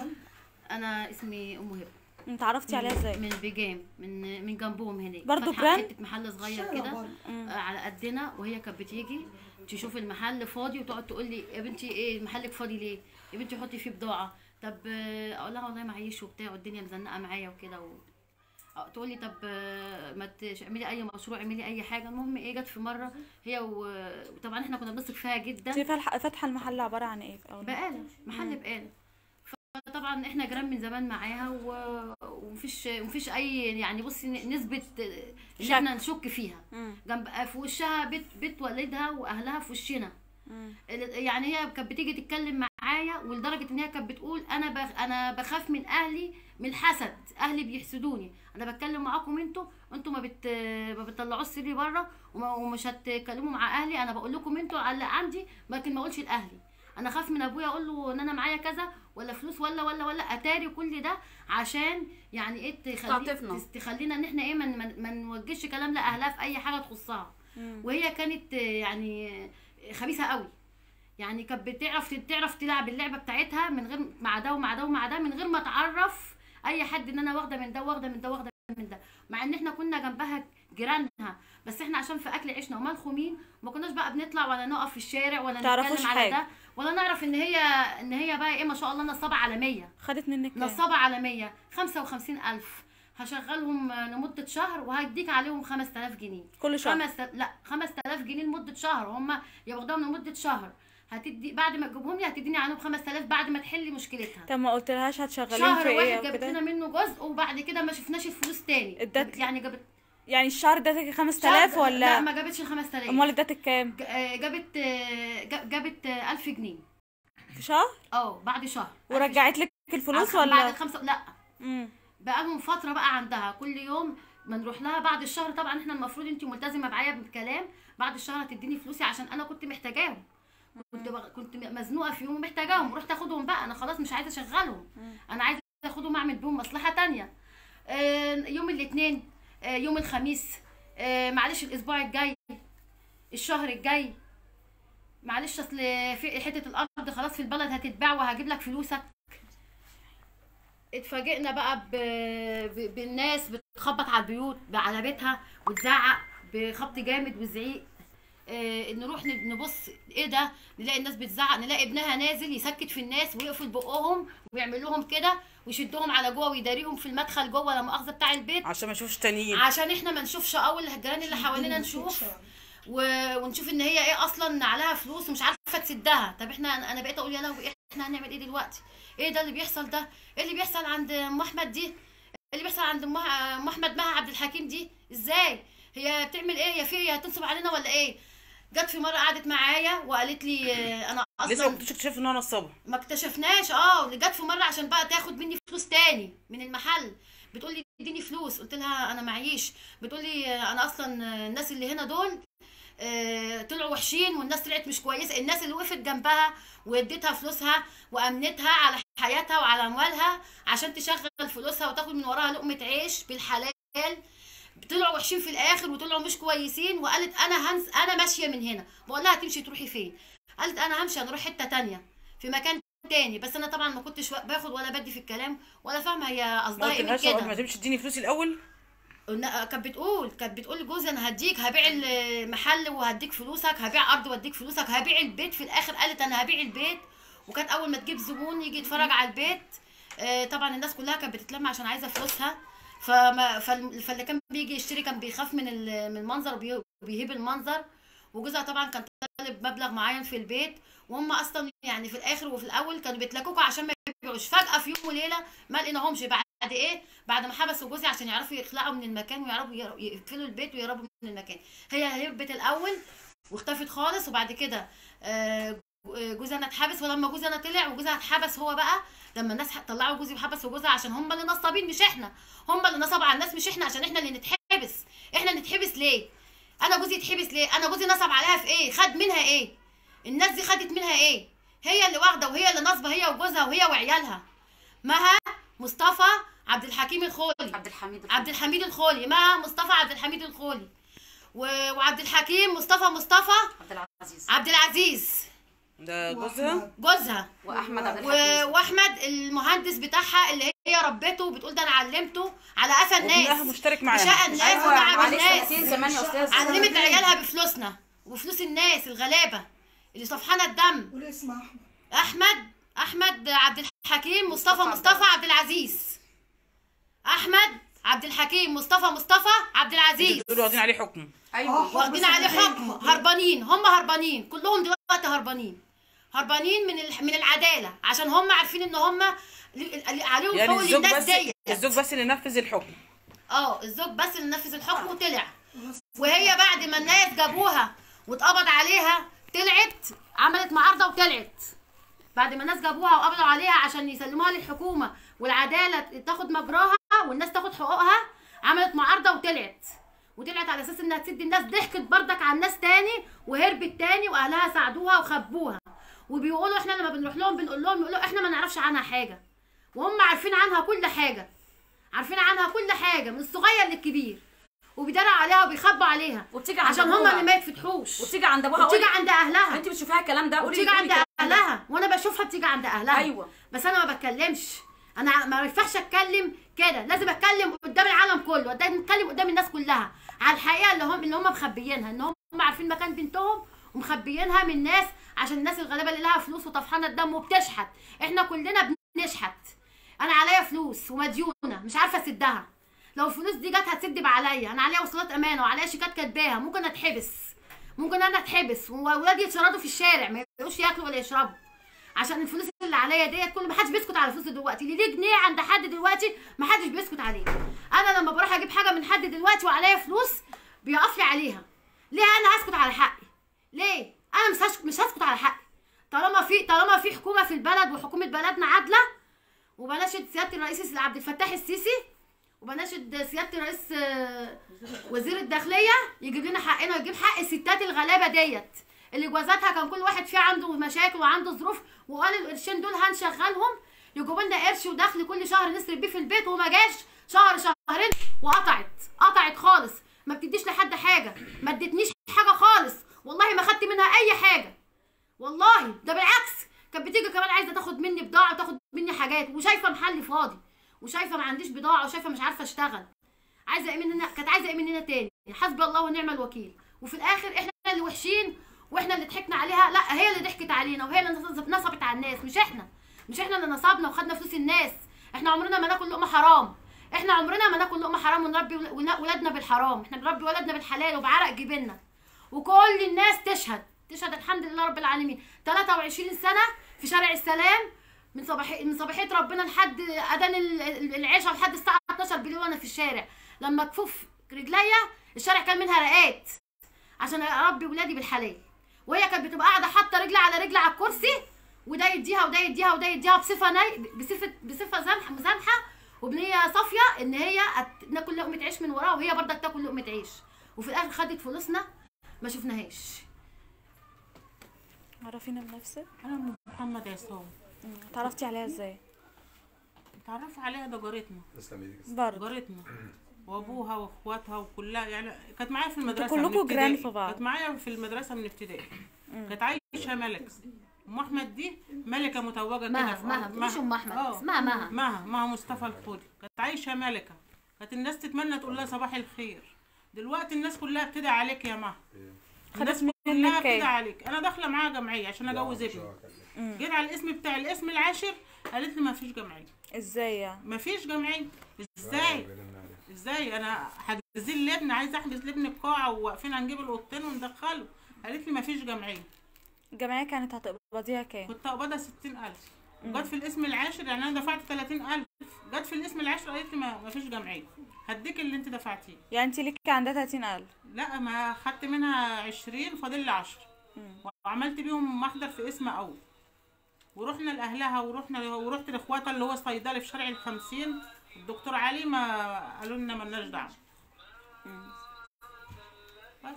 انا اسمي ام هبه انت عرفتي عليها ازاي من بيجام من من جنبهم هناك برضو فاتحة براند؟ حته محل صغير شارع كده برضو. آه، على قدنا وهي كانت بتيجي تشوف المحل فاضي وتقعد تقول لي يا بنتي ايه محلك فاضي ليه يا بنتي حطي فيه بضاعه طب آه، اقول لها والله معيش وبتاع والدنيا مزنقه معايا وكده و... آه، تقول لي طب آه، ما تعملي اي مشروع اعملي اي حاجه المهم ايه جت في مره هي و- وطبعا احنا كنا بنثق فيها جدا انت فالح- فاتحه المحل عباره عن ايه في اول بقالة محل بقالة فطبعا احنا جيران من زمان معاها و- ومفيش مفيش اي يعني بصي نسبة ان شك. احنا نشك فيها مم. جنب في وشها بيت بيت والدها واهلها في وشنا مم. يعني هي كانت بتيجي تتكلم معايا ولدرجه ان هي كانت بتقول انا بخ انا بخاف من اهلي من الحسد اهلي بيحسدوني انا بتكلم معاكم انتوا انتوا ما بت ما بتطلعوش سري بره وما- ومش هتكلموا مع اهلي انا بقول لكم انتوا على اللي عندي لكن ما اقولش لاهلي انا خاف من ابويا اقول له ان انا معايا كذا ولا فلوس ولا ولا ولا اتاري كل ده عشان يعني ايه تخلي تعطفنا. تخلينا ان احنا ايه ما ما- ما نوجهش كلام لاهلها في اي حاجه تخصها وهي كانت آه، يعني آه، خبيثه قوي يعني كانت بتعرف تعرف تلعب اللعبه بتاعتها من غير مع ده ومع ده ومع ده من غير ما تعرف اي حد ان انا واخده من ده واخده من ده واخده من ده مع ان احنا كنا جنبها جيرانها بس احنا عشان في اكل عيشنا وملخومين ما كناش بقى بنطلع ولا نقف في الشارع ولا تعرفوش نتكلم على حاجة. ده ولا نعرف ان هي ان هي بقى ايه ما شاء الله نصابه عالميه خدت منك كام؟ نصابة عالمية خمسة وخمسين ألف هشغلهم لمدة شهر وهديك عليهم خمس تلاف جنيه كل شهر خمس لا خمس تلاف جنيه لمدة شهر هم ياخدوهم لمدة شهر هتدي بعد ما تجيبهم لي هتديني عليهم خمس تلاف بعد ما تحلي مشكلتها طب ما قلتلهاش هتشغلين شهر في ايه واحد او جابت كده لنا منه جزء وبعد كده ما شفناش الفلوس تاني ادت- يعني جابت يعني الشهر ادتك 5000 شهر- لا ولا ما جابتش ال 5000 امال ادتك كام ج- آه، جابت آه، جا- جابت آه، 1000 جنيه في شهر اه بعد شهر ورجعت لك الفلوس بعد ولا الخمسة لا امم بقالهم فتره بقى عندها كل يوم ما نروح لها بعد الشهر طبعا احنا المفروض انت ملتزمه معايا بالكلام بعد الشهر هتديني فلوسي عشان انا كنت محتاجاهم كنت بغ... كنت مزنوقه في يوم ومحتاجاهم رحت اخدهم بقى انا خلاص مش عايزه اشغلهم انا عايزه اخدهم اعمل بيهم مصلحه تانية آه يوم الاثنين آه يوم الخميس آه معلش الاسبوع الجاي الشهر الجاي معلش اصل في حته الارض خلاص في البلد هتتباع وهجيب لك فلوسك اتفاجئنا بقى ب... ب... بالناس بتخبط على البيوت على بيتها وتزعق بخبط جامد وزعيق اه نروح ن- نبص ايه ده نلاقي الناس بتزعق نلاقي ابنها نازل يسكت في الناس ويقفل بقهم ويعمل لهم كده ويشدهم على جوه ويداريهم في المدخل جوه لا مؤاخذه بتاع البيت عشان ما اشوفش تانيين عشان احنا ما نشوفش اول الجيران اللي حوالينا نشوف و... ونشوف ان هي ايه اصلا عليها فلوس ومش عارفه تسدها طب احنا انا بقيت اقول يا لهوي احنا هنعمل ايه دلوقتي ايه ده اللي بيحصل ده ايه اللي بيحصل عند ام احمد دي إيه اللي بيحصل عند ام أم احمد مها عبد الحكيم دي ازاي هي بتعمل ايه هي في هي هتنصب علينا ولا ايه جت في مره قعدت معايا وقالت لي آه، انا لسه اصلا ما كنتش اكتشفت ان انا نصابه ما اكتشفناش اه اللي جت في مره عشان بقى تاخد مني فلوس تاني من المحل بتقول لي اديني فلوس قلت لها انا معيش بتقول لي انا اصلا آه، الناس اللي هنا دول آه، طلعوا وحشين والناس طلعت مش كويسه الناس اللي وقفت جنبها واديتها فلوسها وامنتها على حياتها وعلى اموالها عشان تشغل فلوسها وتاخد من وراها لقمه عيش بالحلال طلعوا وحشين في الاخر وطلعوا مش كويسين وقالت انا هنس انا ماشيه من هنا بقول لها تمشي تروحي فين قالت انا همشي انا اروح حته تانية في مكان تاني بس انا طبعا ما كنتش باخد ولا بدي في الكلام ولا فاهمه هي ما قصدها ايه من قلتلهاش ما كده تمشي تديني فلوسي الاول قلنا- كانت بتقول كانت بتقول لجوزي انا هديك هبيع المحل وهديك فلوسك هبيع ارض واديك فلوسك هبيع البيت في الاخر قالت انا هبيع البيت وكانت اول ما تجيب زبون يجي يتفرج على البيت آه، طبعا الناس كلها كانت بتتلم عشان عايزه فلوسها فما فال- فاللي كان بيجي يشتري كان بيخاف من ال- من المنظر وبي- وبيهيب المنظر وجوزها طبعا كان طالب مبلغ معين في البيت وهم اصلا يعني في الاخر وفي الاول كانوا بيتلككوا عشان ما يبيعوش فجاه في يوم وليله ما لقيناهمش بعد ايه بعد ما حبسوا جوزي عشان يعرفوا يخلعوا من المكان ويعرفوا ير- يقفلوا البيت ويهربوا من المكان هي هربت الاول واختفت خالص وبعد كده آه، جوزي انا اتحبس ولما جوزي انا طلع وجوزها اتحبس هو بقى لما الناس طلعوا جوزي وحبسوا جوزها عشان هم اللي نصابين مش احنا هم اللي نصبوا على الناس مش احنا عشان احنا اللي نتحبس احنا نتحبس ليه انا جوزي يتحبس ليه انا جوزي نصب عليها في ايه خد منها ايه الناس دي خدت منها ايه هي اللي واخده وهي اللي نصبه هي وجوزها وهي وعيالها مها مصطفى عبد الحكيم الخولي عبد الحميد عبد الحميد الخولي مها مصطفى عبد الحميد الخولي و- وعبد الحكيم مصطفى مصطفى عبد العزيز عبد العزيز ده جوزها جوزها واحمد عبد و- الحكيم واحمد المهندس بتاعها اللي هي ربته بتقول ده انا علمته على قفا الناس وابنها مشترك معاها. بشقى الناس ايوه وتعب عليك الناس سنتين كمان يا استاذ علمت عيالها بفلوسنا وفلوس الناس الغلابه اللي طفحانه الدم قول اسم احمد احمد احمد عبد الحكيم مصطفى مصطفى عبد العزيز احمد عبد الحكيم مصطفى مصطفى عبد العزيز دول واخدين عليه حكم ايوه واخدين عليه حكم هربانين هم هربانين كلهم دلوقتي هربانين هربانين من ال- من العداله عشان هم عارفين ان هم ل- عليهم يعني حقوق الزوج للناس بس دي الزوج بس اللي نفذ الحكم اه الزوج بس اللي نفذ الحكم وطلع وهي بعد ما الناس جابوها واتقبض عليها طلعت عملت معارضه وطلعت بعد ما الناس جابوها وقبضوا عليها عشان يسلموها للحكومه والعداله تاخد مجراها والناس تاخد حقوقها عملت معارضه وطلعت وطلعت على اساس انها تسد الناس ضحكت بردك على الناس تاني وهربت تاني واهلها ساعدوها وخبوها وبيقولوا احنا لما بنروح لهم بنقول لهم يقولوا احنا ما نعرفش عنها حاجه وهم عارفين عنها كل حاجه عارفين عنها كل حاجه من الصغير للكبير وبيداروا عليها وبيخبوا عليها وبتيجي عند عشان هم أبوها. اللي ما يتفتحوش وبتيجي عند ابوها وبتيجي قولي- عند اهلها انت بتشوفيها الكلام ده قولي وبتيجي قولي عند الكلام ده. اهلها وانا بشوفها بتيجي عند اهلها أيوة. بس انا ما بتكلمش انا ما ينفعش اتكلم كده لازم اتكلم قدام العالم كله لازم اتكلم قدام الناس كلها على الحقيقه اللي هم اللي هم مخبيينها ان هم عارفين مكان بنتهم ومخبيينها من الناس عشان الناس الغلابه اللي لها فلوس وطفحانه الدم وبتشحت احنا كلنا بنشحت انا عليا فلوس ومديونه مش عارفه اسدها لو الفلوس دي جت هتسد عليا انا عليا وصولات امانه وعليا شيكات كاتباها ممكن اتحبس ممكن انا اتحبس واولادي يتشردوا في الشارع ما يقدروش ياكلوا ولا يشربوا عشان الفلوس اللي عليا ديت كل ما حدش بيسكت على فلوس دلوقتي اللي ليه جنيه عند حد دلوقتي ما حدش بيسكت عليه انا لما بروح اجيب حاجه من حد دلوقتي وعليا فلوس بيقف لي عليها ليه انا هسكت على حقي ليه انا مش هسكت مش هسكت على حقي طالما في طالما في حكومه في البلد وحكومه بلدنا عادله وبناشد سياده الرئيس عبد الفتاح السيسي وبناشد سياده الرئيس آه، وزير الداخليه يجيب لنا حقنا ويجيب حق الستات الغلابه ديت اللي جوازاتها كان كل واحد فيه عنده مشاكل وعنده ظروف وقال القرشين دول هنشغلهم يجيبوا لنا قرش ودخل كل شهر نصرف بيه في البيت وما جاش شهر شهرين وقطعت قطعت خالص ما بتديش لحد حاجه ما ادتنيش حاجه خالص والله ما خدت منها اي حاجه والله ده بالعكس كانت بتيجي كمان عايزه تاخد مني بضاعه وتاخد مني حاجات وشايفه محلي فاضي وشايفه ما عنديش بضاعه وشايفه مش عارفه اشتغل عايزه ايه مننا كانت عايزه ايه مننا تاني حسبي الله ونعم الوكيل وفي الاخر احنا اللي وحشين واحنا اللي ضحكنا عليها لا هي اللي ضحكت علينا وهي اللي نصب- نصبت على الناس مش احنا مش احنا اللي نصبنا وخدنا فلوس الناس احنا عمرنا ما ناكل لقمه حرام احنا عمرنا ما ناكل لقمه حرام ونربي ول- ول- ولادنا بالحرام احنا بنربي ولادنا بالحلال وبعرق جبيننا وكل الناس تشهد تشهد الحمد لله رب العالمين 23 سنه في شارع السلام من صباح من صباحيه ربنا لحد اذان ال- ال- العشاء لحد الساعه 12 بالليل وانا في الشارع لما كفوف رجليا الشارع كان منها رقات عشان اربي ولادي بالحلال وهي كانت بتبقى قاعده حاطه رجل على رجل على الكرسي وده يديها وده يديها وده يديها بصفه ني... بصفه بصفه زمح مسامحه وبنيه صافيه ان هي أت... ناكل لقمه عيش من وراها وهي برضك تاكل لقمه عيش وفي الاخر خدت فلوسنا ما شفناهاش عرفينا بنفسك انا محمد عصام مم. اتعرفتي عليها ازاي اتعرف عليها ده جارتنا برضه جارتنا وابوها واخواتها وكلها يعني كانت معايا في المدرسه كلكوا من جيران ابتدائي. في بعض. كانت معايا في المدرسه من ابتدائي كانت عايشه ملكه ام احمد دي ملكه متوجه كده مها في- مها مش ام احمد آه. اسمها مها مها مها مصطفى الخولي كانت عايشه ملكه كانت الناس تتمنى تقول لها صباح الخير دلوقتي الناس كلها بتدعي عليك يا مها الناس خدت كلها منك بتدعي كام عليك انا داخله معاها جمعيه عشان اجوز ابني جيت على الاسم بتاع الاسم العاشر قالت لي ما فيش جمعيه ازاي يعني ما فيش جمعيه ازاي ازاي انا حاجزين لابني عايز احجز لابني بقاعه وواقفين هنجيب الاوضتين وندخله قالت لي ما فيش جمعيه الجمعيه كانت هتقبضيها كام كنت اقبضها 60000 وجت في الاسم العاشر يعني انا دفعت 30000 جت في الاسم العاشر قالت لي ما ما فيش جمعيه هديك اللي انت دفعتيه يعني انت ليكي عندها 30000 لا ما خدت منها 20 فاضل لي 10 وعملت بيهم محضر في اسم اول ورحنا لاهلها ورحنا ورحت لاخواتها اللي هو صيدلي في شارع الخمسين الدكتور علي ما قالوا لنا ملناش دعوه بس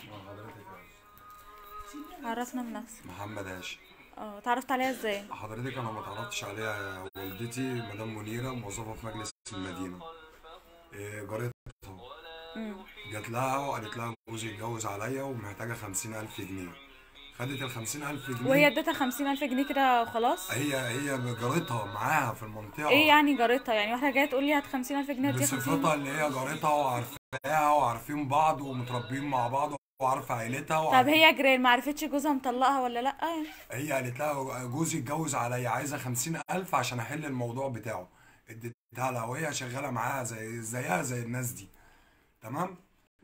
عرفنا بنفسك محمد هاشم اه اتعرفت عليها ازاي حضرتك انا ما اتعرفتش عليها والدتي مدام منيره موظفه في مجلس المدينه إيه، جارتها جات لها وقالت لها جوزي اتجوز عليا ومحتاجه خمسين ألف جنيه خدت ال خمسين ألف جنيه وهي ادتها 50000 جنيه كده خلاص هي هي جارتها معاها في المنطقه ايه يعني جارتها يعني واحده جايه تقول لي هات 50000 جنيه اديها 50 بصفتها اللي هي جارتها وعارفاها وعارفين بعض ومتربيين مع بعض وعارفه عيلتها طب وعارفة هي جيران ما عرفتش جوزها مطلقها ولا لا يعني هي قالت لها جوزي اتجوز عليا عايزه خمسين ألف عشان أحل الموضوع بتاعه اديتها لها وهي شغالة معاها زي زيها زي الناس دي تمام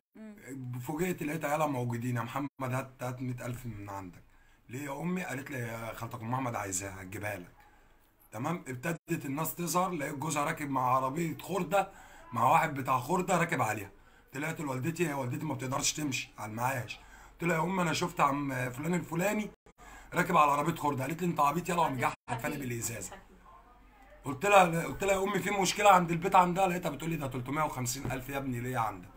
فوجئت لقيت عيالها موجودين يا محمد هات هات 100000 من عندك ليه يا أمي قالت لي يا خالتك أم أحمد عايزاها هتجيبها لك تمام ابتدت الناس تظهر لقيت جوزها راكب مع عربية خردة مع واحد بتاع خردة راكب عليها طلعت لوالدتي هي والدتي ما بتقدرش تمشي على المعاش قلت لها يا ام انا شفت عم فلان الفلاني راكب على عربيه خرده قالت لي انت عبيط يلا ومجحد فاني بالازازه قلت لها قلت لها يا امي في مشكله عند البيت عندها لقيتها بتقول لي ده 350 الف يا ابني ليه عندك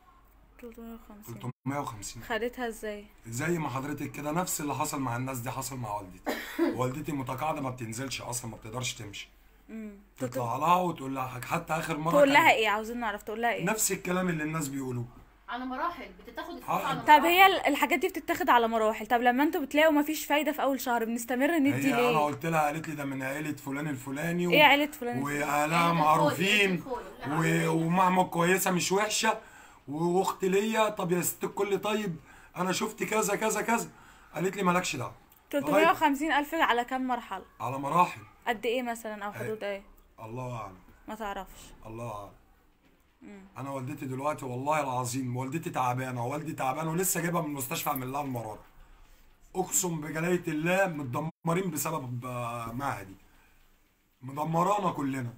350 350 خدتها ازاي زي ما حضرتك كده نفس اللي حصل مع الناس دي حصل مع والدتي والدتي متقاعده ما بتنزلش اصلا ما بتقدرش تمشي تطلع لها وتقول لها حاجة. حتى اخر مره تقول كان لها ايه عاوزين نعرف تقول لها ايه نفس الكلام اللي الناس بيقولوه على مراحل بتتاخد الفلوس آه، على طب مراحل هي ال- الحاجات دي بتتاخد على مراحل طب لما انتوا بتلاقوا مفيش فايده في اول شهر بنستمر ندي هي انا ليه قلت لها قالت لي ده من عيله فلان الفلاني و... ايه عيله فلان واهلها عيلة معروفين الخول، عيلة و... وماما كويسه مش وحشه واختي ليا طب يا ست الكل طيب انا شفت كذا كذا كذا قالت لي مالكش دعوه 350 الف على كام مرحله على مراحل قد ايه مثلا او حدود ايه الله اعلم ما تعرفش الله اعلم انا والدتي دلوقتي والله العظيم والدتي تعبانه ووالدي تعبان ولسه جايبها من المستشفى اعمل لها المراره اقسم بجلاله الله متدمرين بسبب آه، معها دي مدمرانا كلنا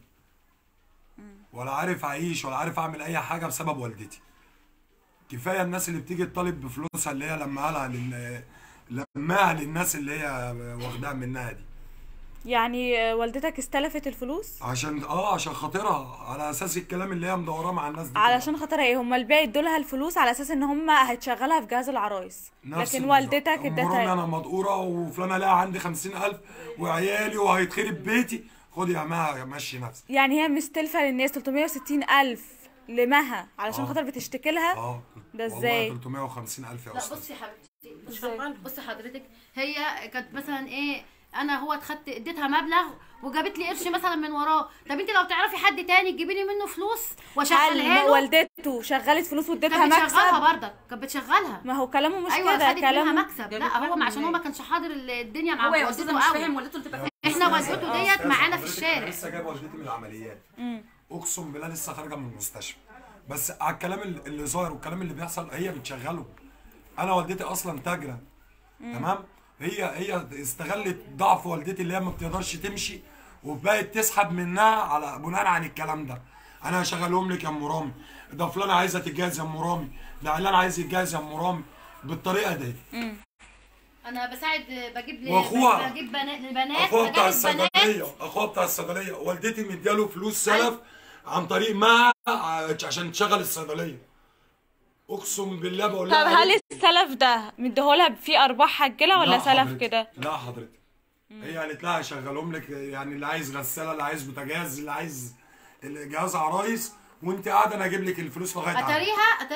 ولا عارف اعيش ولا عارف اعمل اي حاجه بسبب والدتي كفايه الناس اللي بتيجي تطالب بفلوسها اللي هي لما لها لل... لماها للناس اللي هي واخداها منها دي يعني آه، والدتك استلفت الفلوس عشان اه عشان خاطرها على اساس الكلام اللي هي مدوراه مع الناس دي علشان خاطر ايه هم البيع ادولها الفلوس على اساس ان هم هتشغلها في جهاز العرايس نفس لكن ال- والدتك مرامي ادتها انا مدقوره وفلانه لا عندي خمسين الف وعيالي وهيتخرب بيتي خدي يا مها مشي نفسك يعني هي مستلفه للناس 360 الف لمها علشان آه. خاطر بتشتكي لها اه ده والله ازاي؟ 350 الف يا لا استاذ بصي يا حبيبتي بصي, بصي حضرتك هي كانت مثلا ايه انا هو اتخدت اديتها مبلغ وجابت لي قرش مثلا من وراه طب انت لو تعرفي حد تاني تجيبي لي منه فلوس واشغلها هل له والدته شغلت فلوس واديتها كانت بتشغلها مكسب برضك كانت بتشغلها ما هو كلامه مش ايوه كده خدت منها كلامه مكسب جابت لا هو لها عشان هو منين؟ ما كانش حاضر الدنيا مع هو يا والدته استاذه مش قوي فاهم والدته اللي تبقى احنا والدته ديت أستاذ معانا في حضرتك الشارع لسه جايب والدتي من العمليات اقسم بالله لسه خارجه من المستشفى بس على الكلام اللي اللي ظاهر والكلام اللي بيحصل هي بتشغله انا والدتي اصلا تاجره تمام هي هي استغلت ضعف والدتي اللي هي ما بتقدرش تمشي وبقت تسحب منها على بناء عن الكلام ده انا هشغلهم لك يا ام رامي ده فلانه عايزه تتجوز يا ام رامي ده علان عايز يتجوز يا ام رامي بالطريقه دي انا بساعد بجيب لي وأخوها. بجيب بنات لبنات اخوها بتاع بجهز بنات الصيدليه اخوها بتاع الصيدليه والدتي مدياله فلوس سلف عن طريق ما عشان تشغل الصيدليه اقسم بالله بقول طب لها هل السلف ده مديهولها فيه ارباح حجله ولا لا سلف حضرتك. كده لا حضرتك هي قالت لها هشغلهم لك يعني اللي عايز غساله اللي عايز بوتاجاز اللي عايز جهاز عرايس وانت قاعده انا اجيب لك الفلوس لغايه عندك. اتاريها اتاريها كانت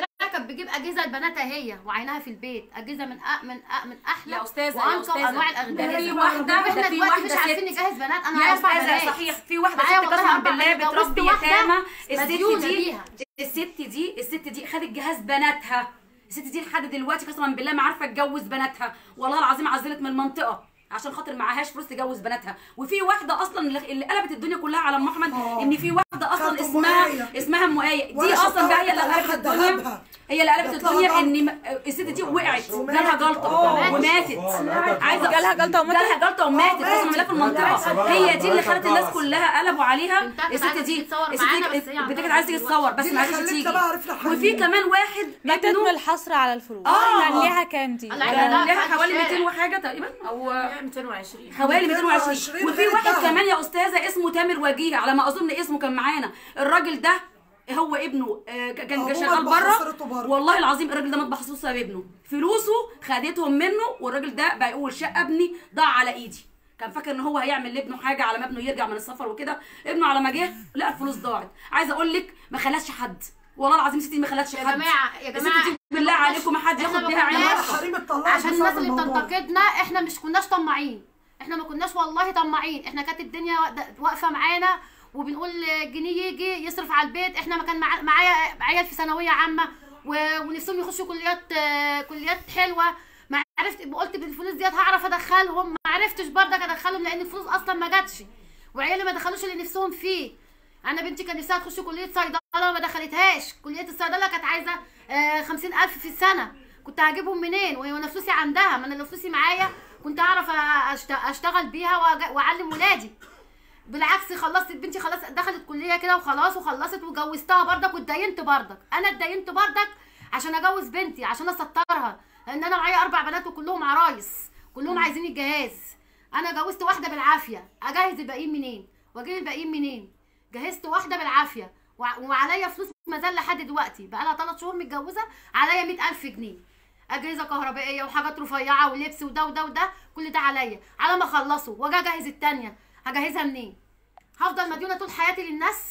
كانت بتجيب اجهزه لبناتها هي وعينها في البيت اجهزه من أ... من أ... من احلى يا استاذه يا وانقى استاذه انواع ده الاغذيه في واحده ده واحنا في دلوقتي مش واحده عارفين ست نجهز بنات انا يا معايا اربع استاذه بنات صحيح في واحده معايا ست والله قسما أربع بالله بنات. بتربي جوزت واحدة يتامى الست مديونة دي بيها. الست دي الست دي خدت جهاز بناتها الست دي لحد دلوقتي قسما بالله ما عارفه تجوز بناتها والله العظيم عزلت من المنطقه عشان خاطر معهاش فلوس تجوز بناتها وفي واحده اصلا اللي اللي قلبت الدنيا كلها على ام احمد آه. ان في واحده اصلا كانت أم اسمها آية. اسمها ام ايه دي وأنا اصلا شفتها بقى هي اللي واحدة قلبت أخد الدنيا ذهبها. هي اللي قلبت جات لها الدنيا جلطة. ان م- الست دي وقعت وماتت. جالها جلطه آه. وماتت عايزه جالها جلطة وماتت؟ جالها جلطه وماتت آه، قسما بالله في ماتت. المنطقه هي دي اللي خلت الناس كلها قلبوا عليها بنتها كانت الست عايزة دي تيجي تصور الست معانا، دي بس هي عندها بنتها كانت عايزه تيجي تصور بس دي ما اللي عرفتش خلتنا تيجي بقى عرفنا حقيقي. وفي كمان واحد ماتت ابنه من الحصر على الفلوس آه. كان ليها كام دي الله كان يعينها. لها في حوالي الشارع. 200 وحاجه تقريبا او 220 حوالي 220 220 وفي غير واحد الدهب. كمان يا استاذه اسمه تامر وجيه على ما اظن اسمه كان معانا الراجل ده هو ابنه آه، كان أبوه شغال مطبخ بره حصرته بره. والله العظيم الراجل ده مطبخ حصرته بسبب ابنه فلوسه خدتهم منه والراجل ده بقى يقول شقه ابني ضاع على ايدي كان فاكر ان هو هيعمل لابنه حاجه على ما ابنه يرجع من السفر وكده ابنه على ما جه لقى الفلوس ضاعت عايزه اقول لك ما خلتش حد والله العظيم ستي ما خلتش يا حد جماعه يا الست جماعه دي بالله عليكم ما حد إحنا ياخد ما بيها عين كناش- واحدة. حريم اتطلقت عشان بسبب الناس اللي الموضوع ده. بتنتقدنا احنا مش كناش طماعين احنا ما كناش والله طماعين احنا كانت الدنيا واقدة- واقفه معانا وبنقول جنيه يجي يصرف على البيت احنا ما كان مع- معايا عيال في ثانويه عامه و- ونفسهم يخشوا كليات آه، كليات حلوه ما عرفت قلت بالفلوس ديت هعرف ادخلهم ما عرفتش برضك ادخلهم لان الفلوس اصلا ما جاتش وعيالي ما دخلوش اللي نفسهم فيه انا بنتي كان نفسها تخش كليه صيدله ما دخلتهاش كليه الصيدله كانت عايزه آه، خمسين الف في السنه كنت هجيبهم منين وانا فلوسي عندها ما انا لو فلوسي معايا كنت اعرف أشت- اشتغل بيها وأج- واعلم ولادي بالعكس خلصت بنتي خلاص دخلت كليه كده وخلاص وخلصت وجوزتها بردك واتدينت بردك انا اتدينت بردك عشان اجوز بنتي عشان اسطرها لان انا معايا اربع بنات وكلهم عرايس كلهم عايزين الجهاز انا جوزت واحده بالعافيه اجهز الباقيين منين واجيب الباقيين منين جهزت واحده بالعافيه وع- وعليا فلوس ما زال لحد دلوقتي بقى لها 3 شهور متجوزه عليا 100000 جنيه اجهزه كهربائيه وحاجات رفيعه ولبس وده وده وده كل ده عليا على ما اخلصه واجي اجهز التانيه هجهزها منين هفضل مديونه طول حياتي للناس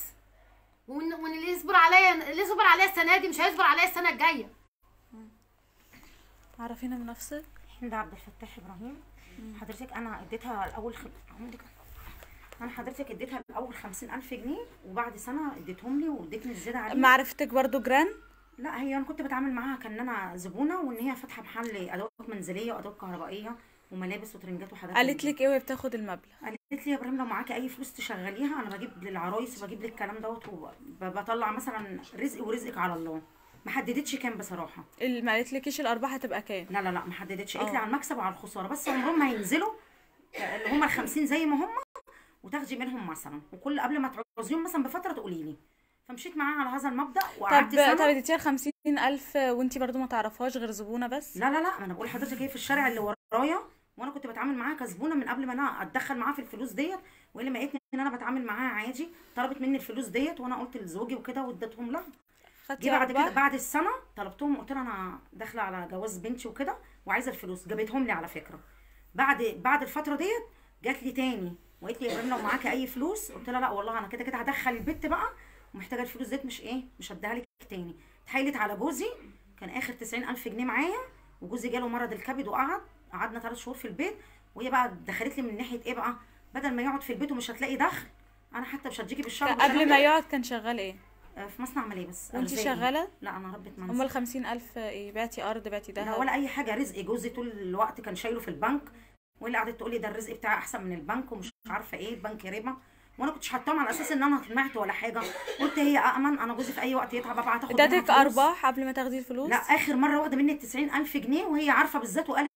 وان وإن اللي يصبر عليا اللي يصبر عليا السنه دي مش هيصبر عليا السنه الجايه عرفينا بنفسك هند عبد الفتاح ابراهيم حضرتك انا اديتها الاول خ... عندك انا حضرتك اديتها الاول خمسين الف جنيه وبعد سنه اديتهم لي واديتني الزياده عليهم معرفتك برضو جيران لا هي انا كنت بتعامل معاها كان انا زبونه وان هي فاتحه محل ادوات منزليه وادوات كهربائيه وملابس وترنجات وحاجات قالت من لك ايه وهي بتاخد المبلغ قالت لي يا ابراهيم لو معاكي اي فلوس تشغليها انا بجيب للعرايس وبجيب لك الكلام دوت وبطلع مثلا رزقي ورزقك على الله ما حددتش كام بصراحه اللي ما قالتلكيش الارباح هتبقى كام لا لا لا ما حددتش قالت لي اه. على المكسب وعلى الخساره بس عمرهم ما هينزلوا اللي هم ال 50 زي ما هم وتاخدي منهم مثلا وكل قبل ما تعوزيهم مثلا بفتره تقولي لي فمشيت معاها على هذا المبدا وقعدت طب سنه طب اديتيها خمسين الف وانتي برضو ما تعرفهاش غير زبونة بس لا لا لا ما انا بقول لحضرتك هي في الشارع اللي ورايا وانا كنت بتعامل معاها كزبونه من قبل ما انا اتدخل معاها في الفلوس ديت وهي لما لقيتني ان انا بتعامل معاها عادي طلبت مني الفلوس ديت وانا قلت لزوجي وكده واديتهم لها خدتي جه بعد كده ارباح بعد السنه طلبتهم قلت لها انا داخله على جواز بنتي وكده وعايزه الفلوس جابتهم لي على فكره بعد بعد الفتره ديت جات لي تاني وقالت لي يا ابراهيم لو معاكي اي فلوس قلت لها لا والله انا كده كده هدخل البت بقى ومحتاجه الفلوس ديت مش ايه مش هديها لك تاني اتحايلت على جوزي كان اخر 90000 جنيه معايا وجوزي جاله مرض الكبد وقعد قعدنا ثلاث شهور في البيت وهي بقى دخلت لي من ناحيه ايه بقى بدل ما يقعد في البيت ومش هتلاقي دخل انا حتى مش هتجيكي بالشهر قبل والكلام ما ده. يقعد كان شغال ايه آه، في مصنع ملابس وانتي أرزاقي. شغالة؟ لا انا ربة منزل امال خمسين الف ايه بعتي ارض بعتي لا دهب ولا اي حاجه رزق جوزي طول الوقت كان شايله في البنك واللي قعدت تقول لي ده الرزق بتاعي احسن من البنك ومش عارفه ايه البنك ربا وانا كنتش حطاهم على اساس ان انا طمعت ولا حاجه قلت هي امن انا جوزي في اي وقت يتعب ابعت اخد منها ادتك فلوس. ارباح قبل ما تاخدي الفلوس لا اخر مره واخده مني ال ألف جنيه وهي عارفه بالذات وقالت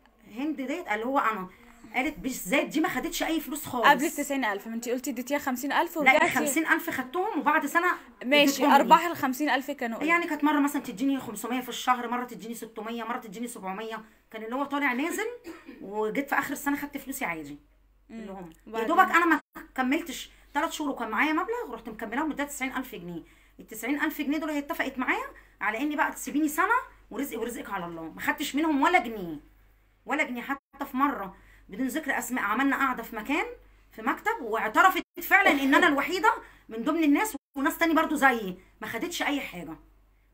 هند ديت اللي هو انا قالت بالذات دي ما خدتش اي فلوس خالص قبل التسعين الف ما انتي قلتي اديتيها خمسين الف لا ورجعتي ال ألف خدتهم وبعد سنه ماشي اديتهم لي. ارباح الخمسين الف كانوا ايه يعني كانت مره مثلا تديني 500 في الشهر مره تديني 600 مره تديني 700 كان اللي هو طالع نازل وجيت في اخر السنه خدت فلوسي عادي اللي هم يا وبعدين؟ دوبك انا ما كملتش ثلاث شهور وكان معايا مبلغ ورحت مكملاهم واديتها 90000 جنيه ال 90000 جنيه دول هي اتفقت معايا على اني بقى تسيبيني سنه ورزقي ورزقك على الله ما خدتش منهم ولا جنيه ولا جنيه حتى في مره بدون ذكر اسماء عملنا قاعده في مكان في مكتب واعترفت فعلا ان انا الوحيده من ضمن الناس وناس تاني برضو زيي ما خدتش اي حاجه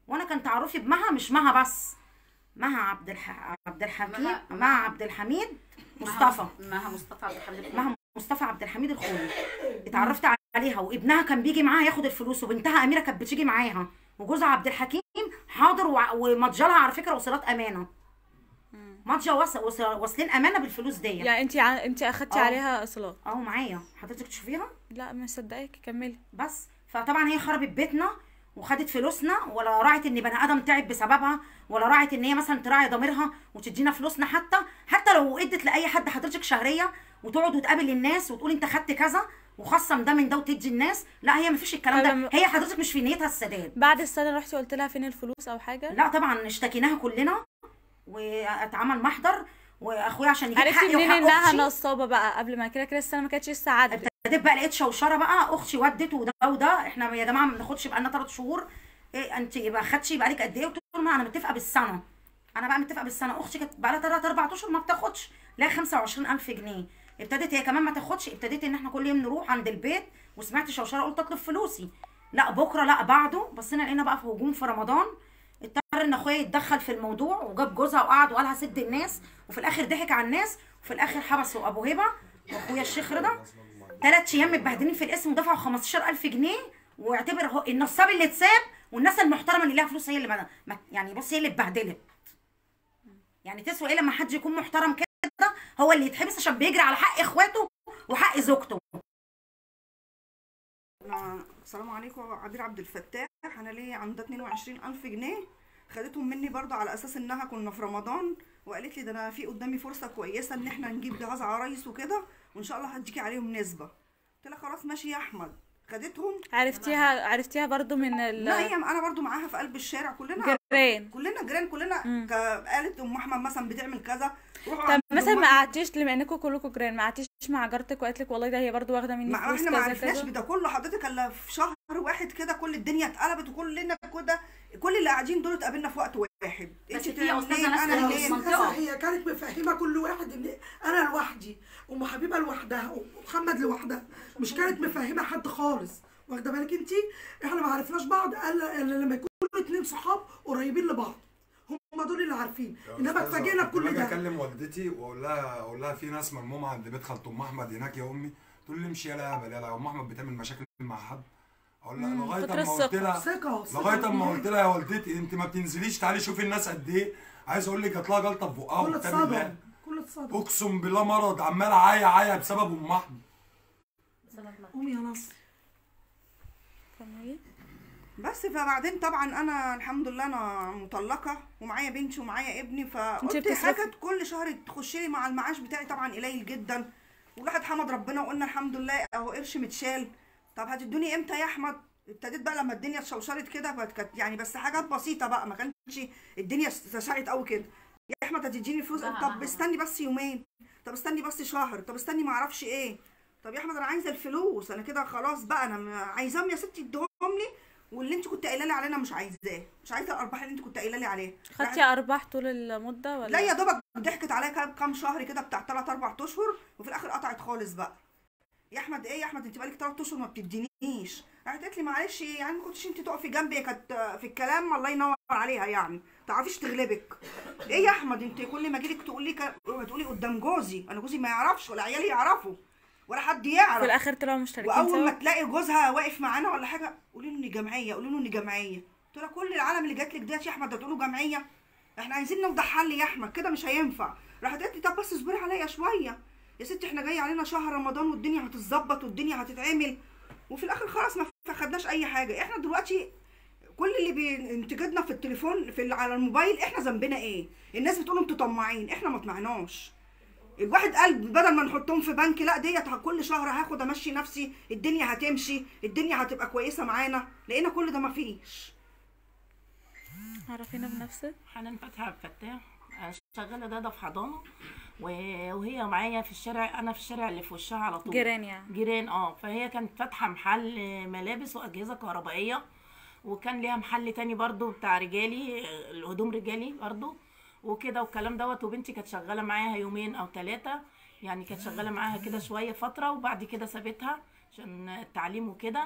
وانا كان تعرفي بمها مش مها بس مها عبد الح... عبد الحكيم مها- مها عبد الحميد مصطفى مها مصطفى عبد الحميد مها مصطفى عبد الحميد الخولي اتعرفت عليها وابنها كان بيجي معاها ياخد الفلوس وبنتها اميره كانت بتيجي معاها وجوزها عبد الحكيم حاضر وع- ومضجلها على فكره وصلات امانه مضجه وص... وص... واصلين امانه بالفلوس دي يعني انت ع... انت اخدتي اه. عليها اصالات اهو معايا حضرتك تشوفيها لا مش مصدقاكي كملي بس فطبعا هي خربت بيتنا وخدت فلوسنا ولا راعت ان بني ادم تعب بسببها ولا راعت ان هي مثلا تراعي ضميرها وتدينا فلوسنا حتى حتى لو ادت لاي حد حضرتك شهريه وتقعد وتقابل الناس وتقول انت خدت كذا وخصم ده من ده وتدي الناس لا هي مفيش الكلام طيب ده لما- هي حضرتك مش في نيتها السداد بعد السنه رحتي قلت لها فين الفلوس او حاجه لا طبعا اشتكيناها كلنا واتعمل محضر واخويا عشان يجيب عرفتي حقي منين وحق انها اختي نصابه بقى قبل ما كده كده السنه ما كانتش لسه عدت ابتديت بقى لقيت شوشره بقى اختي ودت وده وده احنا يا جماعه ما بناخدش بقى لنا ثلاث شهور إيه انت ما خدتش بقى لك قد ايه قلت لهم انا متفقه بالسنه انا بقى متفقه بالسنه اختي كانت بقى لها ثلاث اربع اشهر ما بتاخدش لا 25000 جنيه ابتدت هي كمان ما تاخدش ابتديت ان احنا كل يوم نروح عند البيت وسمعت شوشره قلت اطلب فلوسي لا بكره لا بعده بصينا لقينا بقى في هجوم في رمضان اضطر ان اخويا يتدخل في الموضوع وجاب جوزها وقعد وقالها سد الناس وفي الاخر ضحك على الناس وفي الاخر حبسوا ابو هبه واخويا الشيخ رضا ثلاث ايام متبهدلين في الاسم ودفعوا 15000 جنيه واعتبر هو النصاب اللي اتساب والناس المحترمه اللي ليها فلوس هي اللي ما ما- يعني بص هي اللي اتبهدلت يعني تسوى ايه لما حد يكون محترم كده هو اللي يتحبس عشان بيجري على حق اخواته وحق زوجته أنا السلام عليكم عبير عبد الفتاح انا ليا عندها 22000 جنيه خدتهم مني برضه على اساس انها كنا في رمضان وقالت لي ده انا في قدامي فرصه كويسه ان احنا نجيب جهاز عرايس وكده وان شاء الله هديكي عليهم نسبه قلت لها خلاص ماشي يا احمد خدتهم عرفتيها عرفتيها برضو من لا هي ال انا برضه معاها في قلب الشارع كلنا جيران كلنا جيران كلنا مم. ك- قالت ام احمد مثلا بتعمل كذا روحوا طب عند مثلا أم ما أحمد. قعدتيش لما انكم كلكم جيران ما قعدتيش مع جارتك وقالت لك والله ده هي برضو واخده مني ما فلوس احنا ما كذا عرفناش كذا بده كله حضرتك الا في شهر واحد كده كل الدنيا اتقلبت وكلنا كده كل اللي قاعدين دول اتقابلنا في وقت واحد بس انت في يا أستاذة منين ناس انا في منين المنطقة. هي كانت مفهمه كل واحد ان انا لوحدي ام حبيبه لوحدها ومحمد لوحدها مش كانت مفهمه حد خالص واخده بالك انت احنا ما عرفناش بعض الا إلا لما يكونوا اتنين صحاب قريبين لبعض هم دول اللي عارفين انما أستاذة، اتفاجئنا كنت بكل باجي ده اكلم والدتي واقول لها اقول لها في ناس ملمومه عند بيت خالة ام احمد هناك يا امي تقول لي امشي يا لا هبل يلا ام احمد بتعمل مشاكل مع حد اقول لها لغايه كتر اما قلت الثقة. لها ثقه ثقة لغايه اما بالله. قلت لها يا والدتي انت ما بتنزليش تعالي شوفي الناس قد ايه عايز اقول لك جات لها جلطه في بقها كل وبتعمل اتصدم ده كل اتصدم اقسم بالله مرض عمال عايا عايا بسبب ام احمد قومي يا نصر كملي بس فبعدين طبعا انا الحمد لله انا مطلقه ومعايا بنتي ومعايا ابني فقلت بتصرفي؟ حاجه كل شهر تخش لي مع المعاش بتاعي طبعا قليل جدا والواحد حمد ربنا وقلنا الحمد لله اهو قرش متشال طب هتدوني امتى يا احمد ابتديت بقى لما الدنيا اتشوشرت كده بقت كانت يعني بس حاجات بسيطه بقى ما كانتش الدنيا استشعرت قوي كده يا احمد هتديني فلوس طب استني بس يومين طب استني بس شهر طب استني ما اعرفش ايه طب يا احمد انا عايزه الفلوس انا كده خلاص بقى انا م- عايزاهم يا ستي اديهم لي واللي انت كنت قايله لي عليه انا مش عايزاه مش عايزه الارباح اللي انت كنت قايله لي عليها خدتي ارباح طول المده ولا لا يا دوبك ضحكت عليا كام كام شهر كده بتاع 3 4 اشهر وفي الاخر قطعت خالص بقى يا احمد ايه يا احمد انت بقالك 3 اشهر ما بتدينيش راحت قالت لي معلش يعني ما كنتش انت تقفي جنبي كانت في الكلام الله ينور عليها يعني تعرفيش تغلبك ايه يا احمد انت كل ما اجيلك تقولي ك... تقولي قدام جوزي انا جوزي ما يعرفش ولا عيالي يعرفوا ولا حد يعرف في الاخر طلعوا مشتركين واول ما سوا تلاقي جوزها واقف معانا ولا حاجه قولي له اني جمعيه قولي له اني جمعيه قلت لها كل العالم اللي جات لك ديت يا احمد ده تقولوا جمعيه احنا عايزين نوضح حل يا احمد كده مش هينفع راحت قالت لي طب بس اصبري عليا شويه يا ستي احنا جاي علينا شهر رمضان والدنيا هتتظبط والدنيا هتتعمل وفي الاخر خلاص ما خدناش اي حاجه احنا دلوقتي كل اللي بينتجدنا في التليفون في على الموبايل احنا ذنبنا ايه الناس بتقول انتوا طماعين احنا ما طمعناش الواحد قال بدل ما نحطهم في بنك لا ديت كل شهر هاخد امشي نفسي الدنيا هتمشي الدنيا هتبقى كويسه معانا لقينا كل ده مفيش عرفينا بنفسك حنان فتحي عبد الفتاح أنا شغاله داده في حضانه و- وهي معايا في الشارع انا في الشارع اللي في وشها على طول جيران يعني جيران اه فهي كانت فاتحه محل ملابس واجهزه كهربائيه وكان ليها محل تاني برضو بتاع رجالي آه، الهدوم رجالي برضو وكده والكلام دوت وبنتي كانت شغاله معاها يومين او ثلاثه يعني كانت شغاله معاها كده شويه فتره وبعد كده سابتها عشان التعليم وكده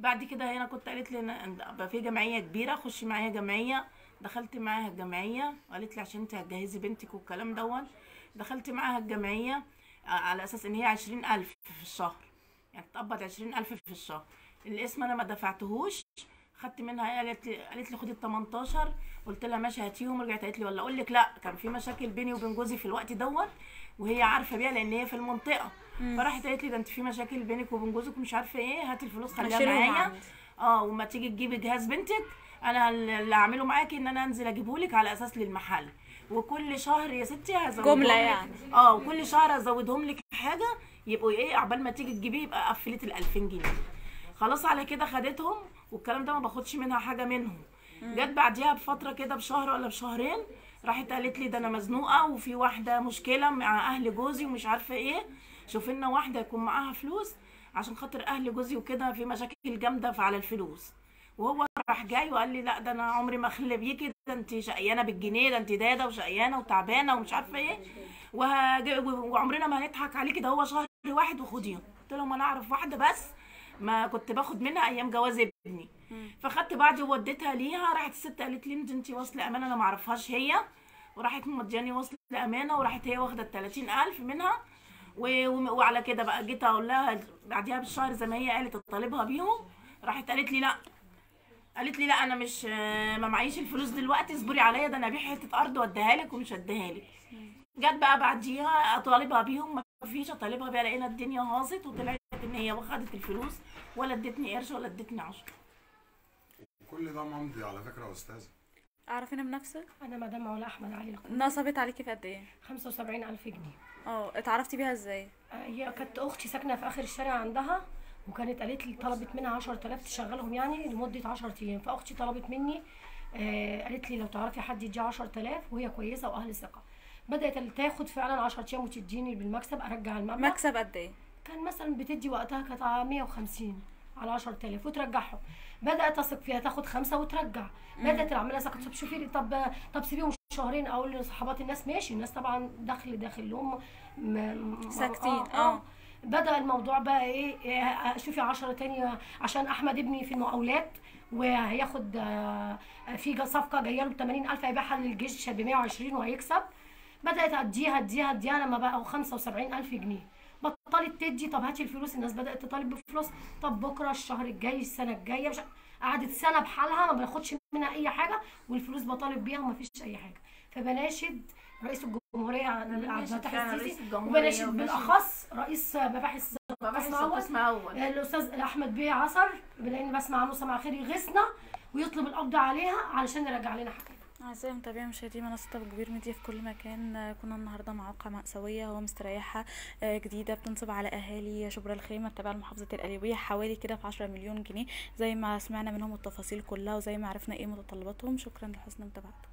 بعد كده هنا كنت قالت لي أنا- بقى في جمعيه كبيره خشي معايا جمعيه دخلت معاها الجمعيه وقالت لي عشان انت هتجهزي بنتك والكلام دون دخلت معاها الجمعيه على اساس ان هي عشرين الف في الشهر يعني تقبض عشرين الف في الشهر الاسم انا ما دفعتهوش خدت منها قالت لي قالت لي خدي ال 18 قلت لها ماشي هاتيهم رجعت قالت لي ولا اقول لك لا كان في مشاكل بيني وبين جوزي في الوقت دوت وهي عارفه بيها لان هي في المنطقه فراحت قالت لي ده انت في مشاكل بينك وبين جوزك مش عارفه ايه هاتي الفلوس خليها هشيلهم معايا عندي. اه وما تيجي تجيبي جهاز بنتك انا اللي اعمله معاكي ان انا انزل اجيبهولك على اساس للمحل وكل شهر يا ستي هزودهم جملة لك- يعني. اه وكل شهر ازودهم لك حاجه يبقوا ايه عقبال ما تيجي تجيبيه يبقى قفلت ال 2000 جنيه خلاص على كده خدتهم والكلام ده ما باخدش منها حاجه منهم جت بعديها بفتره كده بشهر ولا بشهرين راحت قالت لي ده انا مزنوقه وفي واحده مشكله مع اهل جوزي ومش عارفه ايه شوف لنا واحده يكون معاها فلوس عشان خاطر اهل جوزي وكده في مشاكل جامده على الفلوس وهو راح جاي وقال لي لا ده انا عمري ما اخلي بيكي ده انت شقيانه بالجنيه ده انت داده وشقيانه وتعبانه ومش عارفه ايه وهج... وعمرنا ما هنضحك عليكي ده هو شهر واحد وخديهم قلت لهم انا اعرف واحده بس ما كنت باخد منها ايام جواز ابني فخدت بعضي ووديتها ليها راحت الست قالت لي انت انت واصله امانه انا ما اعرفهاش هي وراحت مدياني وصل امانه وراحت هي واخده ال 30000 منها و... و- وعلى كده بقى جيت اقول لها بعديها بالشهر زي ما هي قالت اطالبها بيهم راحت قالت لي لا قالت لي لا انا مش ما معيش الفلوس دلوقتي اصبري عليا ده انا ابيع حته ارض واديها لك ومش هديها لك جت بقى بعديها اطالبها بيهم ما فيش اطالبها بيها لقينا الدنيا هاصت وطلعت ان هي واخدت الفلوس ولا ادتني قرش ولا ادتني عشرة كل ده ممضي على فكره يا استاذه اعرفينا بنفسك انا مدام علا احمد علي القناة نصبت عليكي في قد ايه 75000 جنيه اه اتعرفتي بيها ازاي آه، هي كانت اختي ساكنه في اخر الشارع عندها وكانت قالت لي طلبت منها 10000 تشغلهم يعني لمده 10 ايام فاختي طلبت مني آه قالت لي لو تعرفي حد يدي 10000 وهي كويسه واهل ثقه بدات تاخد فعلا 10 ايام وتديني بالمكسب ارجع المبلغ مكسب قد ايه كان مثلا بتدي وقتها كانت على 150 على 10000 وترجعهم بدات اثق فيها تاخد خمسه وترجع بدات العمليه سكت طب شوفي لي طب طب سيبيهم شهرين اقول لصحبات الناس ماشي الناس طبعا دخل داخل لهم م- م- ساكتين، اه, آه. آه. بدا الموضوع بقى ايه إيه، شوفي 10 تاني عشان احمد ابني في المقاولات وهياخد آه، في جا- صفقه جايه له ب 80000 هيبيعها للجيش ب 120 وهيكسب بدات اديها اديها اديها لما بقوا 75000 جنيه بطلت تدي طب هاتي الفلوس الناس بدات تطالب بفلوس طب بكره الشهر الجاي السنه الجايه مش قعدت سنه بحالها ما باخدش منها اي حاجه والفلوس بطالب بيها وما فيش اي حاجه فبناشد رئيس الجمهوريه عبد بناشد الفتاح فعلا رئيس السيسي الجمهورية وبناشد وبناشد- بالاخص رئيس مباحث مباحث قسم أول. قسم أول. الاستاذ احمد بيه عصر لان بسمع عنه سمع خير يغيثنا ويطلب القبض عليها علشان يرجع لنا حقنا أعزائي متابعي مشاهدي منصة أبو كبير ميديا في كل مكان آه، كنا النهاردة مع واقعة مأساوية ومستريحة آه، جديدة بتنصب على أهالي شبرا الخيمة التابعة لمحافظة القليوبية حوالي كده في عشرة مليون جنيه زي ما سمعنا منهم التفاصيل كلها وزي ما عرفنا ايه متطلباتهم شكرا لحسن متابعتكم